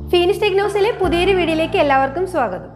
finis ടെക്നോസിലെ പുതിയൊരു വീഡിയോയിലേക്ക് എല്ലാവർക്കും സ്വാഗതം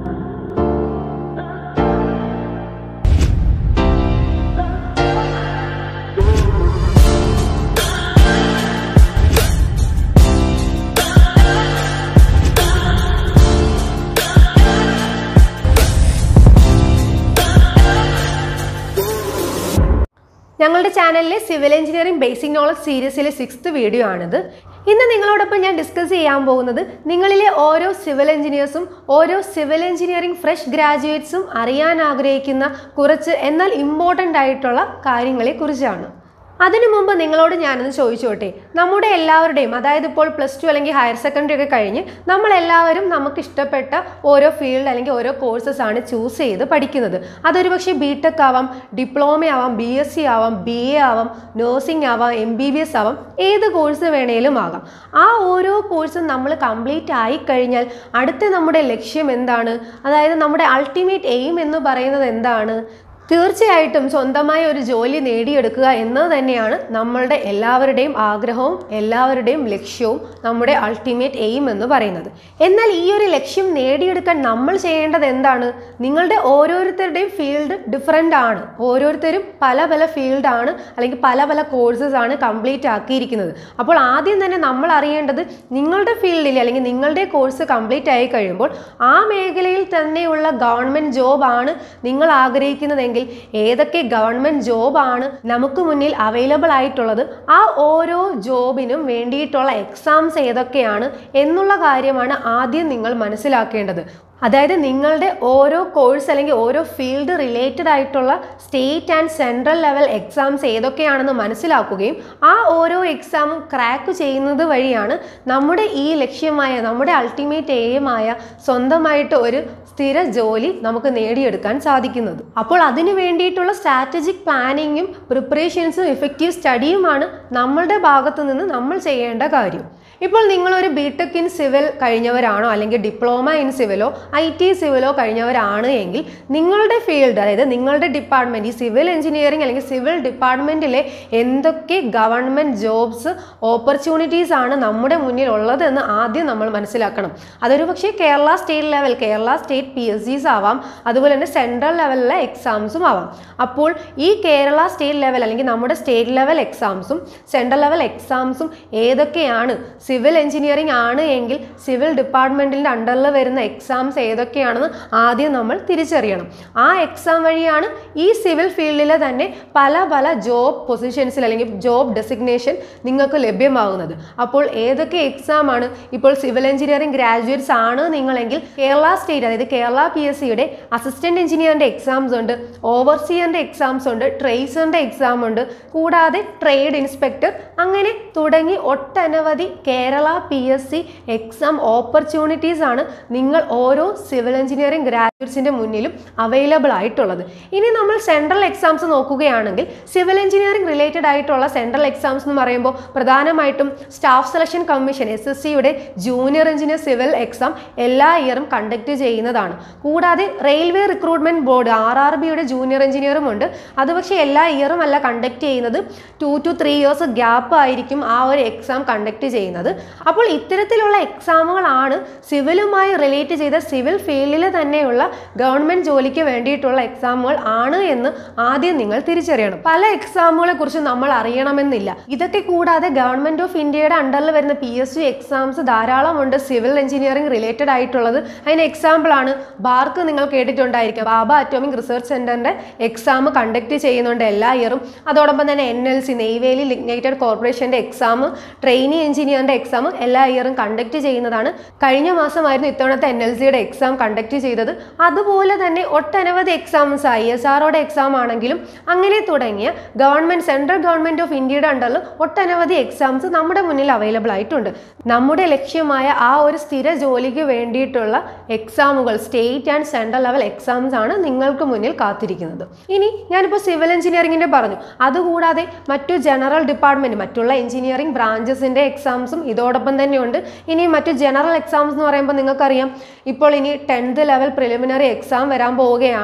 ഞങ്ങളുടെ ചാനലിലെ സിവിൽ എഞ്ചിനീയറിംഗ് ബേസിക് നോളജ് സീരീസിലെ സിക്സ്ത് വീഡിയോ ആണിത് ഇന്ന് നിങ്ങളോടൊപ്പം ഞാൻ ഡിസ്കസ് ചെയ്യാൻ പോകുന്നത് നിങ്ങളിലെ ഓരോ സിവിൽ എഞ്ചിനീയേഴ്സും ഓരോ സിവിൽ എഞ്ചിനീയറിംഗ് ഫ്രഷ് ഗ്രാജുവേറ്റ്സും അറിയാൻ ആഗ്രഹിക്കുന്ന കുറച്ച് എന്നാൽ ഇമ്പോർട്ടൻ്റ് ആയിട്ടുള്ള കാര്യങ്ങളെ കുറിച്ചാണ് അതിനു മുമ്പ് നിങ്ങളോട് ഞാനൊന്ന് ചോദിച്ചോട്ടെ നമ്മുടെ എല്ലാവരുടെയും അതായത് ഇപ്പോൾ പ്ലസ് ടു അല്ലെങ്കിൽ ഹയർ സെക്കൻഡറി ഒക്കെ കഴിഞ്ഞ് നമ്മളെല്ലാവരും നമുക്ക് ഇഷ്ടപ്പെട്ട ഓരോ ഫീൽഡ് അല്ലെങ്കിൽ ഓരോ കോഴ്സസ് ആണ് ചൂസ് ചെയ്ത് പഠിക്കുന്നത് അതൊരു പക്ഷേ ബി ടെക് ആവാം ഡിപ്ലോമ ആവാം ബി എസ് സി ആവാം ബി എ ആവാം നഴ്സിംഗ് ആവാം എം ബി ബി എസ് ആവാം ഏത് കോഴ്സ് വേണേലും ആകാം ആ ഓരോ കോഴ്സും നമ്മൾ കംപ്ലീറ്റ് ആയി കഴിഞ്ഞാൽ അടുത്ത നമ്മുടെ ലക്ഷ്യം എന്താണ് അതായത് നമ്മുടെ അൾട്ടിമേറ്റ് എയിം എന്ന് പറയുന്നത് എന്താണ് തീർച്ചയായിട്ടും സ്വന്തമായ ഒരു ജോലി നേടിയെടുക്കുക എന്നത് തന്നെയാണ് നമ്മളുടെ എല്ലാവരുടെയും ആഗ്രഹവും എല്ലാവരുടെയും ലക്ഷ്യവും നമ്മുടെ അൾട്ടിമേറ്റ് എയിം എന്ന് പറയുന്നത് എന്നാൽ ഈ ഒരു ലക്ഷ്യം നേടിയെടുക്കാൻ നമ്മൾ ചെയ്യേണ്ടത് എന്താണ് നിങ്ങളുടെ ഓരോരുത്തരുടെയും ഫീൽഡ് ഡിഫറെൻ്റ് ആണ് ഓരോരുത്തരും പല പല ഫീൽഡാണ് അല്ലെങ്കിൽ പല പല കോഴ്സസ് ആണ് കംപ്ലീറ്റ് ആക്കിയിരിക്കുന്നത് അപ്പോൾ ആദ്യം തന്നെ നമ്മൾ അറിയേണ്ടത് നിങ്ങളുടെ ഫീൽഡിൽ അല്ലെങ്കിൽ നിങ്ങളുടെ കോഴ്സ് കംപ്ലീറ്റ് ആയി കഴിയുമ്പോൾ ആ മേഖലയിൽ തന്നെയുള്ള ഗവൺമെൻറ് ജോബാണ് നിങ്ങൾ ആഗ്രഹിക്കുന്നതെങ്കിൽ ഏതൊക്കെ ഗവൺമെൻറ് ജോബാണ് നമുക്ക് മുന്നിൽ അവൈലബിൾ ആയിട്ടുള്ളത് ആ ഓരോ ജോബിനും വേണ്ടിയിട്ടുള്ള എക്സാംസ് ഏതൊക്കെയാണ് എന്നുള്ള കാര്യമാണ് ആദ്യം നിങ്ങൾ മനസ്സിലാക്കേണ്ടത് അതായത് നിങ്ങളുടെ ഓരോ കോഴ്സ് അല്ലെങ്കിൽ ഓരോ ഫീൽഡ് റിലേറ്റഡ് ആയിട്ടുള്ള state and central level exams ഏതൊക്കെയാണെന്ന് മനസ്സിലാക്കുകയും ആ ഓരോ എക്സാമും ക്രാക്ക് ചെയ്യുന്നത് വഴിയാണ് നമ്മുടെ ഈ ലക്ഷ്യമായ നമ്മുടെ അൾട്ടിമേറ്റ് എയിമായ സ്വന്തമായിട്ട് ഒരു സ്ഥിര ജോലി നമുക്ക് നേടിയെടുക്കാൻ സാധിക്കുന്നത് അപ്പോൾ അതിനു വേണ്ടിയിട്ടുള്ള സ്ട്രാറ്റജിക് പ്ലാനിങ്ങും പ്രിപ്പറേഷൻസും ഇഫക്റ്റീവ് സ്റ്റഡിയുമാണ് നമ്മളുടെ ഭാഗത്തു നിന്ന് നമ്മൾ ചെയ്യേണ്ട കാര്യം ഇപ്പോൾ നിങ്ങളൊരു ബി ടെക് ഇൻ സിവിൽ കഴിഞ്ഞവരാണോ അല്ലെങ്കിൽ ഡിപ്ലോമ ഇൻ സിവിലോ ഐ ടി സിവിലോ കഴിഞ്ഞവരാണ് എങ്കിൽ നിങ്ങളുടെ ഫീൽഡ് അതായത് നിങ്ങളുടെ ഡിപ്പാർട്ട്മെൻറ്റ് ഈ സിവിൽ എഞ്ചിനീയറിംഗ് അല്ലെങ്കിൽ സിവിൽ ഡിപ്പാർട്ട്മെൻറ്റിലെ എന്തൊക്കെ ഗവൺമെൻറ് ജോബ്സ് ഓപ്പർച്യൂണിറ്റീസ് ആണ് നമ്മുടെ മുന്നിൽ ഉള്ളതെന്ന് ആദ്യം നമ്മൾ മനസ്സിലാക്കണം അതൊരു പക്ഷേ Kerala state level Kerala state P S ജിസ് ആവാം അതുപോലെ തന്നെ സെൻട്രൽ ലെവലിലെ എക്സാംസും ആവാം അപ്പോൾ ഈ കേരള സ്റ്റേറ്റ് ലെവൽ അല്ലെങ്കിൽ നമ്മുടെ സ്റ്റേറ്റ് ലെവൽ എക്സാംസും സെൻട്രൽ ലെവൽ എക്സാംസും ഏതൊക്കെയാണ് സിവിൽ എഞ്ചിനീയറിംഗ് ആണ് എങ്കിൽ സിവിൽ ഡിപ്പാർട്ട്മെൻറ്റിൻ്റെ അണ്ടറിൽ വരുന്ന എക്സാംസ് ഏതൊക്കെയാണെന്ന് ആദ്യം നമ്മൾ തിരിച്ചറിയണം ആ എക്സാം വഴിയാണ് ഈ സിവിൽ ഫീൽഡിലെ തന്നെ പല പല ജോബ് പൊസിഷൻസിൽ അല്ലെങ്കിൽ ജോബ് ഡെസിഗ്നേഷൻ നിങ്ങൾക്ക് ലഭ്യമാകുന്നത് അപ്പോൾ ഏതൊക്കെ എക്സാം ആണ് ഇപ്പോൾ സിവിൽ എഞ്ചിനീയറിംഗ് ഗ്രാജുവേറ്റ്സ് ആണ് നിങ്ങളെങ്കിൽ കേരള സ്റ്റേറ്റ് അതായത് കേരള പി എസ് സിയുടെ അസിസ്റ്റന്റ് എഞ്ചിനീയറിൻ്റെ എക്സാംസ് ഉണ്ട് ഓവർസിയറിൻ്റെ എക്സാംസ് ഉണ്ട് ട്രേസറിൻ്റെ എക്സാം ഉണ്ട് കൂടാതെ ട്രേഡ് ഇൻസ്പെക്ടർ അങ്ങനെ തുടങ്ങി ഒട്ടനവധി Kerala P S C exam opportunities ആണ് നിങ്ങൾ ഓരോ സിവിൽ എഞ്ചിനീയറിംഗ് ഗ്രാജുവേറ്റ്സിൻ്റെ മുന്നിലും അവൈലബിൾ ആയിട്ടുള്ളത് ഇനി നമ്മൾ സെൻട്രൽ എക്സാംസ് നോക്കുകയാണെങ്കിൽ സിവിൽ എഞ്ചിനീയറിംഗ് റിലേറ്റഡ് ആയിട്ടുള്ള സെൻട്രൽ എക്സാംസ് എന്ന് പറയുമ്പോൾ പ്രധാനമായിട്ടും staff selection commission S S സിയുടെ ജൂനിയർ എഞ്ചിനീയർ സിവിൽ എക്സാം എല്ലാ ഇയറും കണ്ടക്ട് ചെയ്യുന്നതാണ് കൂടാതെ railway recruitment board R R ബിയുടെ ജൂനിയർ എഞ്ചിനീയറും ഉണ്ട് അത് പക്ഷേ എല്ലാ ഇയറും അല്ല കണ്ടക്ട് ചെയ്യുന്നത് two to three years gap ആയിരിക്കും ആ ഒരു എക്സാം കണ്ടക്ട് ചെയ്യുന്നത് അപ്പോൾ ഇത്തരത്തിലുള്ള എക്സാമുകളാണ് സിവിലുമായി റിലേറ്റ് ചെയ്ത സിവിൽ ഫീൽഡിൽ തന്നെയുള്ള ഗവൺമെന്റ് ജോലിക്ക് വേണ്ടിയിട്ടുള്ള എക്സാമുകൾ ആണ് എന്ന് ആദ്യം നിങ്ങൾ തിരിച്ചറിയണം പല എക്സാമുകളെ കുറിച്ച് നമ്മൾ അറിയണമെന്നില്ല ഇതൊക്കെ കൂടാതെ ഗവൺമെന്റ് ഓഫ് ഇന്ത്യയുടെ അണ്ടറിൽ വരുന്ന പി എസ് സി എക്സാംസ് ധാരാളമുണ്ട് സിവിൽ എഞ്ചിനീയറിംഗ് റിലേറ്റഡ് ആയിട്ടുള്ളത് അതിന് എക്സാമ്പിൾ ആണ് ബാർക്ക് നിങ്ങൾ കേട്ടിട്ടുണ്ടായിരിക്കാം ബാബ അറ്റോമിക് റിസർച്ച് സെന്ററിന്റെ എക്സാം കണ്ടക്ട് ചെയ്യുന്നുണ്ട് എല്ലാ ഇയറും അതോടൊപ്പം തന്നെ N L C Neyveli lignite കോർപ്പറേഷന്റെ എക്സാം ട്രെയിനി എഞ്ചിനീയറിന്റെ എക്സാം എല്ലാ ഇയറും കണ്ടക്ട് ചെയ്യുന്നതാണ് കഴിഞ്ഞ മാസമായിരുന്നു ഇത്തവണത്തെ എൻ എൽ സിയുടെ എക്സാം കണ്ടക്ട് ചെയ്തത് അതുപോലെ തന്നെ ഒട്ടനവധി എക്സാംസ് ഐ എസ് ആർഒയുടെ എക്സാം ആണെങ്കിലും അങ്ങനെ തുടങ്ങിയ ഗവൺമെന്റ് സെൻട്രൽ ഗവൺമെന്റ് ഓഫ് ഇന്ത്യയുടെ അണ്ടറിൽ ഒട്ടനവധി എക്സാംസ് നമ്മുടെ മുന്നിൽ അവൈലബിൾ ആയിട്ടുണ്ട് നമ്മുടെ ലക്ഷ്യമായ ആ ഒരു സ്ഥിര ജോലിക്ക് വേണ്ടിയിട്ടുള്ള എക്സാമുകൾ state and central level exams ആണ് നിങ്ങൾക്ക് മുന്നിൽ കാത്തിരിക്കുന്നത് ഇനി ഞാനിപ്പോൾ സിവിൽ എഞ്ചിനീയറിംഗിൻ്റെ പറഞ്ഞു അതുകൂടാതെ മറ്റു ജനറൽ ഡിപ്പാർട്ട്മെന്റ് മറ്റുള്ള എഞ്ചിനീയറിംഗ് ബ്രാഞ്ചസിൻ്റെ എക്സാംസും ഇതോടൊപ്പം തന്നെയുണ്ട് ഇനി മറ്റു ജനറൽ എക്സാംസ് എന്ന് പറയുമ്പോൾ നിങ്ങൾക്കറിയാം ഇപ്പോൾ ഇനി ടെൻത്ത് ലെവൽ പ്രിലിമിനറി എക്സാം വരാൻ പോവുകയാണ്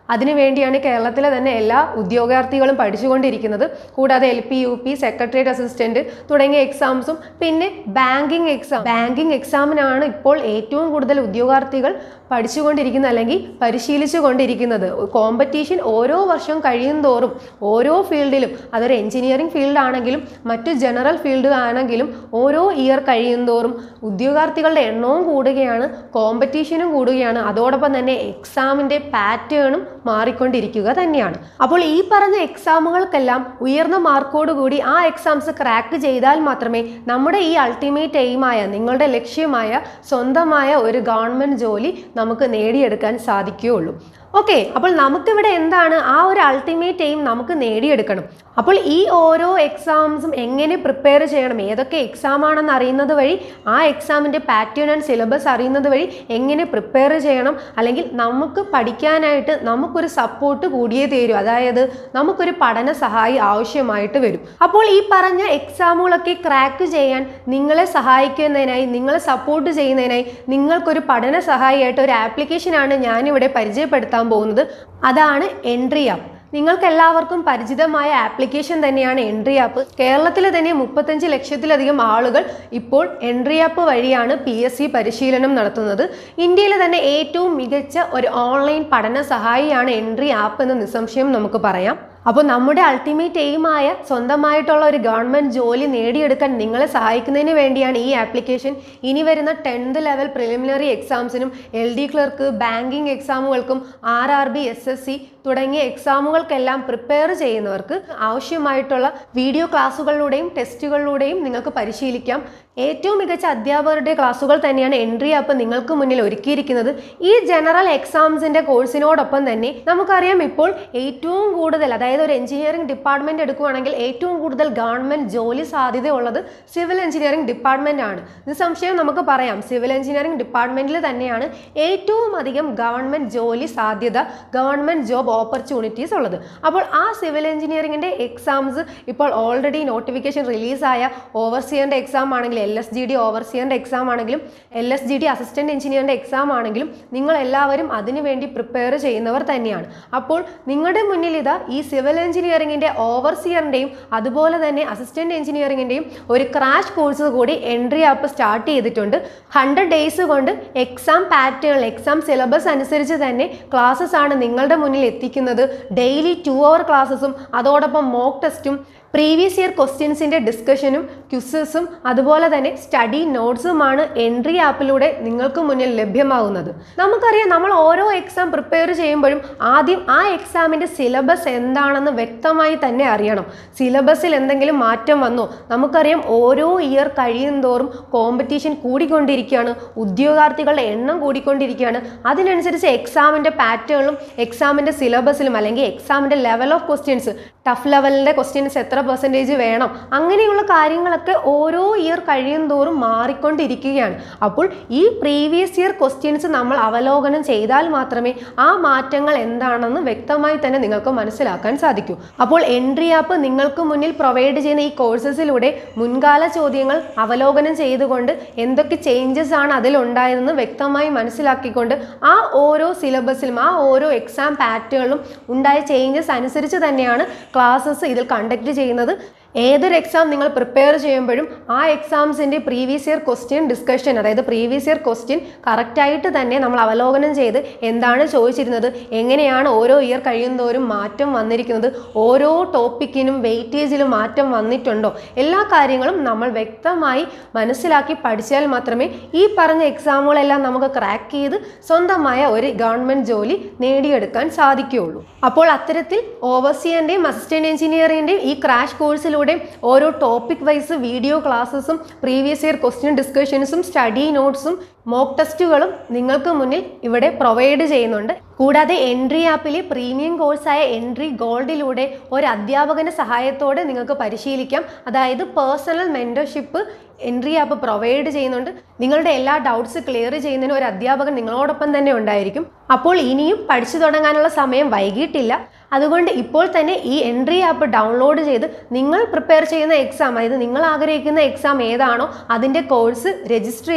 അതിനുവേണ്ടിയാണ് കേരളത്തിലെ തന്നെ എല്ലാ ഉദ്യോഗാർത്ഥികളും പഠിച്ചുകൊണ്ടിരിക്കുന്നത് കൂടാതെ L P U P secretariat assistant തുടങ്ങിയ എക്സാംസും പിന്നെ ബാങ്കിങ് എക്സാം ബാങ്കിങ് എക്സാമിനാണ് ഇപ്പോൾ ഏറ്റവും കൂടുതൽ ഉദ്യോഗാർത്ഥികൾ പഠിച്ചുകൊണ്ടിരിക്കുന്നത് അല്ലെങ്കിൽ പരിശീലിച്ചു കൊണ്ടിരിക്കുന്നത് കോമ്പറ്റീഷൻ ഓരോ വർഷം കഴിയും തോറും ഓരോ ഫീൽഡിലും അതൊരു എഞ്ചിനീയറിംഗ് ഫീൽഡ് ആണെങ്കിലും മറ്റു ജനറൽ ഫീൽഡ് ആണെങ്കിലും ഓരോ ഇയർ കഴിയും തോറും ഉദ്യോഗാർത്ഥികളുടെ എണ്ണവും കൂടുകയാണ് കോമ്പറ്റീഷനും കൂടുകയാണ് അതോടൊപ്പം തന്നെ എക്സാമിൻ്റെ പാറ്റേണും മാറിക്കൊണ്ടിരിക്കുക തന്നെയാണ് അപ്പോൾ ഈ പറഞ്ഞ എക്സാമുകൾക്കെല്ലാം ഉയർന്ന മാർക്കോടുകൂടി ആ എക്സാംസ് ക്രാക്ക് ചെയ്താൽ മാത്രമേ നമ്മുടെ ഈ അൾട്ടിമേറ്റ് എയിമായ നിങ്ങളുടെ ലക്ഷ്യമായ സ്വന്തമായ ഒരു ഗവൺമെൻറ് ജോലി നമുക്ക് നേടിയെടുക്കാൻ സാധിക്കുകയുള്ളൂ ഓക്കെ അപ്പോൾ നമുക്കിവിടെ എന്താണ് ആ ഒരു അൾട്ടിമേറ്റ് എയിം നമുക്ക് നേടിയെടുക്കണം അപ്പോൾ ഈ ഓരോ എക്സാംസും എങ്ങനെ പ്രിപ്പയർ ചെയ്യണം ഏതൊക്കെ എക്സാം ആണെന്ന് അറിയുന്നത് വഴി ആ എക്സാമിൻ്റെ പാറ്റേൺ ആൻഡ് സിലബസ് അറിയുന്നത് വഴി എങ്ങനെ പ്രിപ്പയർ ചെയ്യണം അല്ലെങ്കിൽ നമുക്ക് പഠിക്കാനായിട്ട് നമുക്കൊരു സപ്പോർട്ട് കൂടിയേ തീരും അതായത് നമുക്കൊരു പഠന സഹായി ആവശ്യമായിട്ട് വരും അപ്പോൾ ഈ പറഞ്ഞ എക്സാമുകളൊക്കെ ക്രാക്ക് ചെയ്യാൻ നിങ്ങളെ സഹായിക്കുന്നതിനായി നിങ്ങളെ സപ്പോർട്ട് ചെയ്യുന്നതിനായി നിങ്ങൾക്കൊരു പഠന സഹായിയായിട്ട് ഒരു ആപ്ലിക്കേഷനാണ് ഞാനിവിടെ പരിചയപ്പെടുത്താൻ പോകുന്നത് അതാണ് എൻട്രി ആപ്പ് നിങ്ങൾക്ക് എല്ലാവർക്കും പരിചിതമായ ആപ്ലിക്കേഷൻ തന്നെയാണ് എൻട്രി ആപ്പ് കേരളത്തിലെ തന്നെ മുപ്പത്തഞ്ച് ലക്ഷത്തിലധികം ആളുകൾ ഇപ്പോൾ എൻട്രി ആപ്പ് വഴിയാണ് പി എസ് സി പരിശീലനം നടത്തുന്നത് ഇന്ത്യയിലെ തന്നെ ഏറ്റവും മികച്ച ഒരു ഓൺലൈൻ പഠന സഹായിയാണ് എൻട്രി ആപ്പ് എന്ന് നിസ്സംശയം നമുക്ക് പറയാം അപ്പോൾ നമ്മുടെ അൾട്ടിമേറ്റ് എയിമായ സ്വന്തമായിട്ടുള്ള ഒരു ഗവൺമെൻറ് ജോലി നേടിയെടുക്കാൻ നിങ്ങളെ സഹായിക്കുന്നതിന് വേണ്ടിയാണ് ഈ ആപ്ലിക്കേഷൻ ഇനി വരുന്ന ടെൻത്ത് ലെവൽ പ്രിലിമിനറി എക്സാംസിനും എൽ ഡി ക്ലർക്ക് ബാങ്കിങ് എക്സാമുകൾക്കും R R B S S C തുടങ്ങിയ എക്സാമുകൾക്കെല്ലാം പ്രിപ്പയർ ചെയ്യുന്നവർക്ക് ആവശ്യമായിട്ടുള്ള വീഡിയോ ക്ലാസ്സുകളിലൂടെയും ടെസ്റ്റുകളിലൂടെയും നിങ്ങൾക്ക് പരിശീലിക്കാം ഏറ്റവും മികച്ച അധ്യാപകരുടെ ക്ലാസ്സുകൾ തന്നെയാണ് എൻട്രി ആപ്പ് നിങ്ങൾക്ക് മുന്നിൽ ഒരുക്കിയിരിക്കുന്നത് ഈ ജനറൽ എക്സാംസിന്റെ കോഴ്സിനോടൊപ്പം തന്നെ നമുക്കറിയാം ഇപ്പോൾ ഏറ്റവും കൂടുതൽ അതായത് ഒരു എഞ്ചിനീയറിംഗ് ഡിപ്പാർട്ട്മെന്റ് എടുക്കുകയാണെങ്കിൽ ഏറ്റവും കൂടുതൽ ഗവൺമെന്റ് ജോലി സാധ്യതയുള്ളത് സിവിൽ എഞ്ചിനീയറിംഗ് ഡിപ്പാർട്ട്മെന്റ് ആണ് നിസ്സംശയം നമുക്ക് പറയാം സിവിൽ എഞ്ചിനീയറിംഗ് ഡിപ്പാർട്ട്മെന്റിൽ തന്നെയാണ് ഏറ്റവും അധികം ഗവൺമെന്റ് ജോലി സാധ്യത ഗവൺമെന്റ് ജോബ് ഓപ്പർച്യൂണിറ്റീസ് ഉള്ളത് അപ്പോൾ ആ സിവിൽ എഞ്ചിനീയറിംഗിന്റെ എക്സാംസ് ഇപ്പോൾ ഓൾറെഡി നോട്ടിഫിക്കേഷൻ റിലീസായ ഓവർസിയറിന്റെ എക്സാം ആണെങ്കിലും എൽ എസ് ജി ഡി ഓവർസിയറിന്റെ എക്സാം ആണെങ്കിലും L S G D assistant എഞ്ചിനീയറിന്റെ എക്സാം ആണെങ്കിലും നിങ്ങൾ എല്ലാവരും അതിനുവേണ്ടി പ്രിപ്പയർ ചെയ്യുന്നവർ തന്നെയാണ് അപ്പോൾ നിങ്ങളുടെ മുന്നിൽ ഇതാ ഈ സിവിൽ എഞ്ചിനീയറിംഗിന്റെ ഓവർസിയറിന്റെയും അതുപോലെ തന്നെ അസിസ്റ്റന്റ് എഞ്ചിനീയറിംഗിന്റെയും ഒരു ക്രാഷ് കോഴ്സ് കൂടി എൻട്രി ആപ്പ് സ്റ്റാർട്ട് ചെയ്തിട്ടുണ്ട് ഹൺഡ്രഡ് ഡേയ്സ് കൊണ്ട് എക്സാം പാറ്റേൺ എക്സാം സിലബസ് അനുസരിച്ച് തന്നെ ക്ലാസ്സസ് ആണ് നിങ്ങളുടെ മുന്നിൽ എത്തിക്കുന്നത് ഡെയിലി ടു അവർ ക്ലാസ്സസും അതോടൊപ്പം മോക്ക് ടെസ്റ്റും പ്രീവിയസ് ഇയർ ക്വസ്റ്റ്യൻസിൻ്റെ ഡിസ്കഷനും ക്യുസസും അതുപോലെ തന്നെ സ്റ്റഡി നോട്ട്സുമാണ് എൻട്രി ആപ്പിലൂടെ നിങ്ങൾക്ക് മുന്നിൽ ലഭ്യമാകുന്നത് നമുക്കറിയാം നമ്മൾ ഓരോ എക്സാം പ്രിപ്പയർ ചെയ്യുമ്പോഴും ആദ്യം ആ എക്സാമിൻ്റെ സിലബസ് എന്താണെന്ന് വ്യക്തമായി തന്നെ അറിയണം സിലബസിൽ എന്തെങ്കിലും മാറ്റം വന്നോ നമുക്കറിയാം ഓരോ ഇയർ കഴിയും തോറും കോമ്പറ്റീഷൻ കൂടിക്കൊണ്ടിരിക്കുകയാണ് ഉദ്യോഗാർത്ഥികളുടെ എണ്ണം കൂടിക്കൊണ്ടിരിക്കുകയാണ് അതിനനുസരിച്ച് എക്സാമിൻ്റെ പാറ്റേണിലും എക്സാമിൻ്റെ സിലബസിലും അല്ലെങ്കിൽ എക്സാമിൻ്റെ ലെവൽ ഓഫ് ക്വസ്റ്റ്യൻസ് ടഫ് ലെവലിൻ്റെ ക്വസ്റ്റ്യൻസ് എത്ര പെർസെൻറ്റേജ് വേണം അങ്ങനെയുള്ള കാര്യങ്ങളൊക്കെ ഓരോ ഇയർ കഴിയും തോറും മാറിക്കൊണ്ടിരിക്കുകയാണ് അപ്പോൾ ഈ പ്രീവിയസ് ഇയർ ക്വസ്റ്റ്യൻസ് നമ്മൾ അവലോകനം ചെയ്താൽ മാത്രമേ ആ മാറ്റങ്ങൾ എന്താണെന്ന് വ്യക്തമായി തന്നെ നിങ്ങൾക്ക് മനസ്സിലാക്കാൻ സാധിക്കൂ അപ്പോൾ എൻട്രി ആപ്പ് നിങ്ങൾക്ക് മുന്നിൽ പ്രൊവൈഡ് ചെയ്യുന്ന ഈ കോഴ്സസിലൂടെ മുൻകാല ചോദ്യങ്ങൾ അവലോകനം ചെയ്തുകൊണ്ട് എന്തൊക്കെ ചേഞ്ചസ് ആണ് അതിലുണ്ടായതെന്ന് വ്യക്തമായി മനസ്സിലാക്കിക്കൊണ്ട് ആ ഓരോ സിലബസിലും ആ ഓരോ എക്സാം പാറ്റേണിലും ഉണ്ടായ ചേഞ്ചസ് അനുസരിച്ച് തന്നെയാണ് ക്ലാസ്സസ് ഇതിൽ കണ്ടക്ട് ചെയ്യുന്നത് ഏതൊരു എക്സാം നിങ്ങൾ പ്രിപ്പയർ ചെയ്യുമ്പോഴും ആ എക്സാംസിൻ്റെ പ്രീവിയസ് ഇയർ ക്വസ്റ്റ്യൻ ഡിസ്കഷൻ അതായത് പ്രീവിയസ് ഇയർ ക്വസ്റ്റ്യൻ കറക്റ്റായിട്ട് തന്നെ നമ്മൾ അവലോകനം ചെയ്ത് എന്താണ് ചോദിച്ചിരുന്നത് എങ്ങനെയാണ് ഓരോ ഇയർ കഴിയുന്തോറും മാറ്റം വന്നിരിക്കുന്നത് ഓരോ ടോപ്പിക്കിനും വെയിറ്റേജിലും മാറ്റം വന്നിട്ടുണ്ടോ എല്ലാ കാര്യങ്ങളും നമ്മൾ വ്യക്തമായി മനസ്സിലാക്കി പഠിച്ചാൽ മാത്രമേ ഈ പറഞ്ഞ എക്സാമുകളെല്ലാം നമുക്ക് ക്രാക്ക് ചെയ്ത് സ്വന്തമായ ഒരു ഗവൺമെൻറ് ജോലി നേടിയെടുക്കാൻ സാധിക്കുകയുള്ളൂ അപ്പോൾ അത്തരത്തിൽ ഓവർസിയറിൻ്റെയും അസിസ്റ്റൻറ്റ് എഞ്ചിനീയറിൻ്റെയും ഈ ക്രാഷ് കോഴ്സിലൂടെ ഓരോ ടോപ്പിക് വൈസ് വീഡിയോ ക്ലാസ്സസും പ്രീവിയസ് ഇയർ ക്വസ്റ്റ്യൻ ഡിസ്കഷൻസും സ്റ്റഡി നോട്ട്സും മോക്ക് ടെസ്റ്റുകളും നിങ്ങൾക്ക് മുന്നിൽ ഇവിടെ പ്രൊവൈഡ് ചെയ്യുന്നുണ്ട് കൂടാതെ എൻട്രി ആപ്പിലെ പ്രീമിയം കോഴ്സായ എൻട്രി ഗോൾഡിലൂടെ ഒരു അധ്യാപകന്റെ സഹായത്തോടെ നിങ്ങൾക്ക് പരിശീലിക്കാം അതായത് personal mentorship Entri app provide ചെയ്യുന്നുണ്ട് നിങ്ങളുടെ എല്ലാ ഡൗട്ട്സ് ക്ലിയർ ചെയ്യുന്നതിന് ഒരു അധ്യാപകൻ നിങ്ങളോടൊപ്പം തന്നെ ഉണ്ടായിരിക്കും അപ്പോൾ ഇനിയും പഠിച്ചു തുടങ്ങാനുള്ള സമയം വൈകിട്ടില്ല അതുകൊണ്ട് ഇപ്പോൾ തന്നെ ഈ എൻട്രി ആപ്പ് ഡൗൺലോഡ് ചെയ്ത് നിങ്ങൾ പ്രിപ്പയർ ചെയ്യുന്ന എക്സാം അതായത് നിങ്ങൾ ആഗ്രഹിക്കുന്ന എക്സാം ഏതാണോ അതിൻ്റെ കോഴ്സ് രജിസ്റ്റർ ചെയ്ത്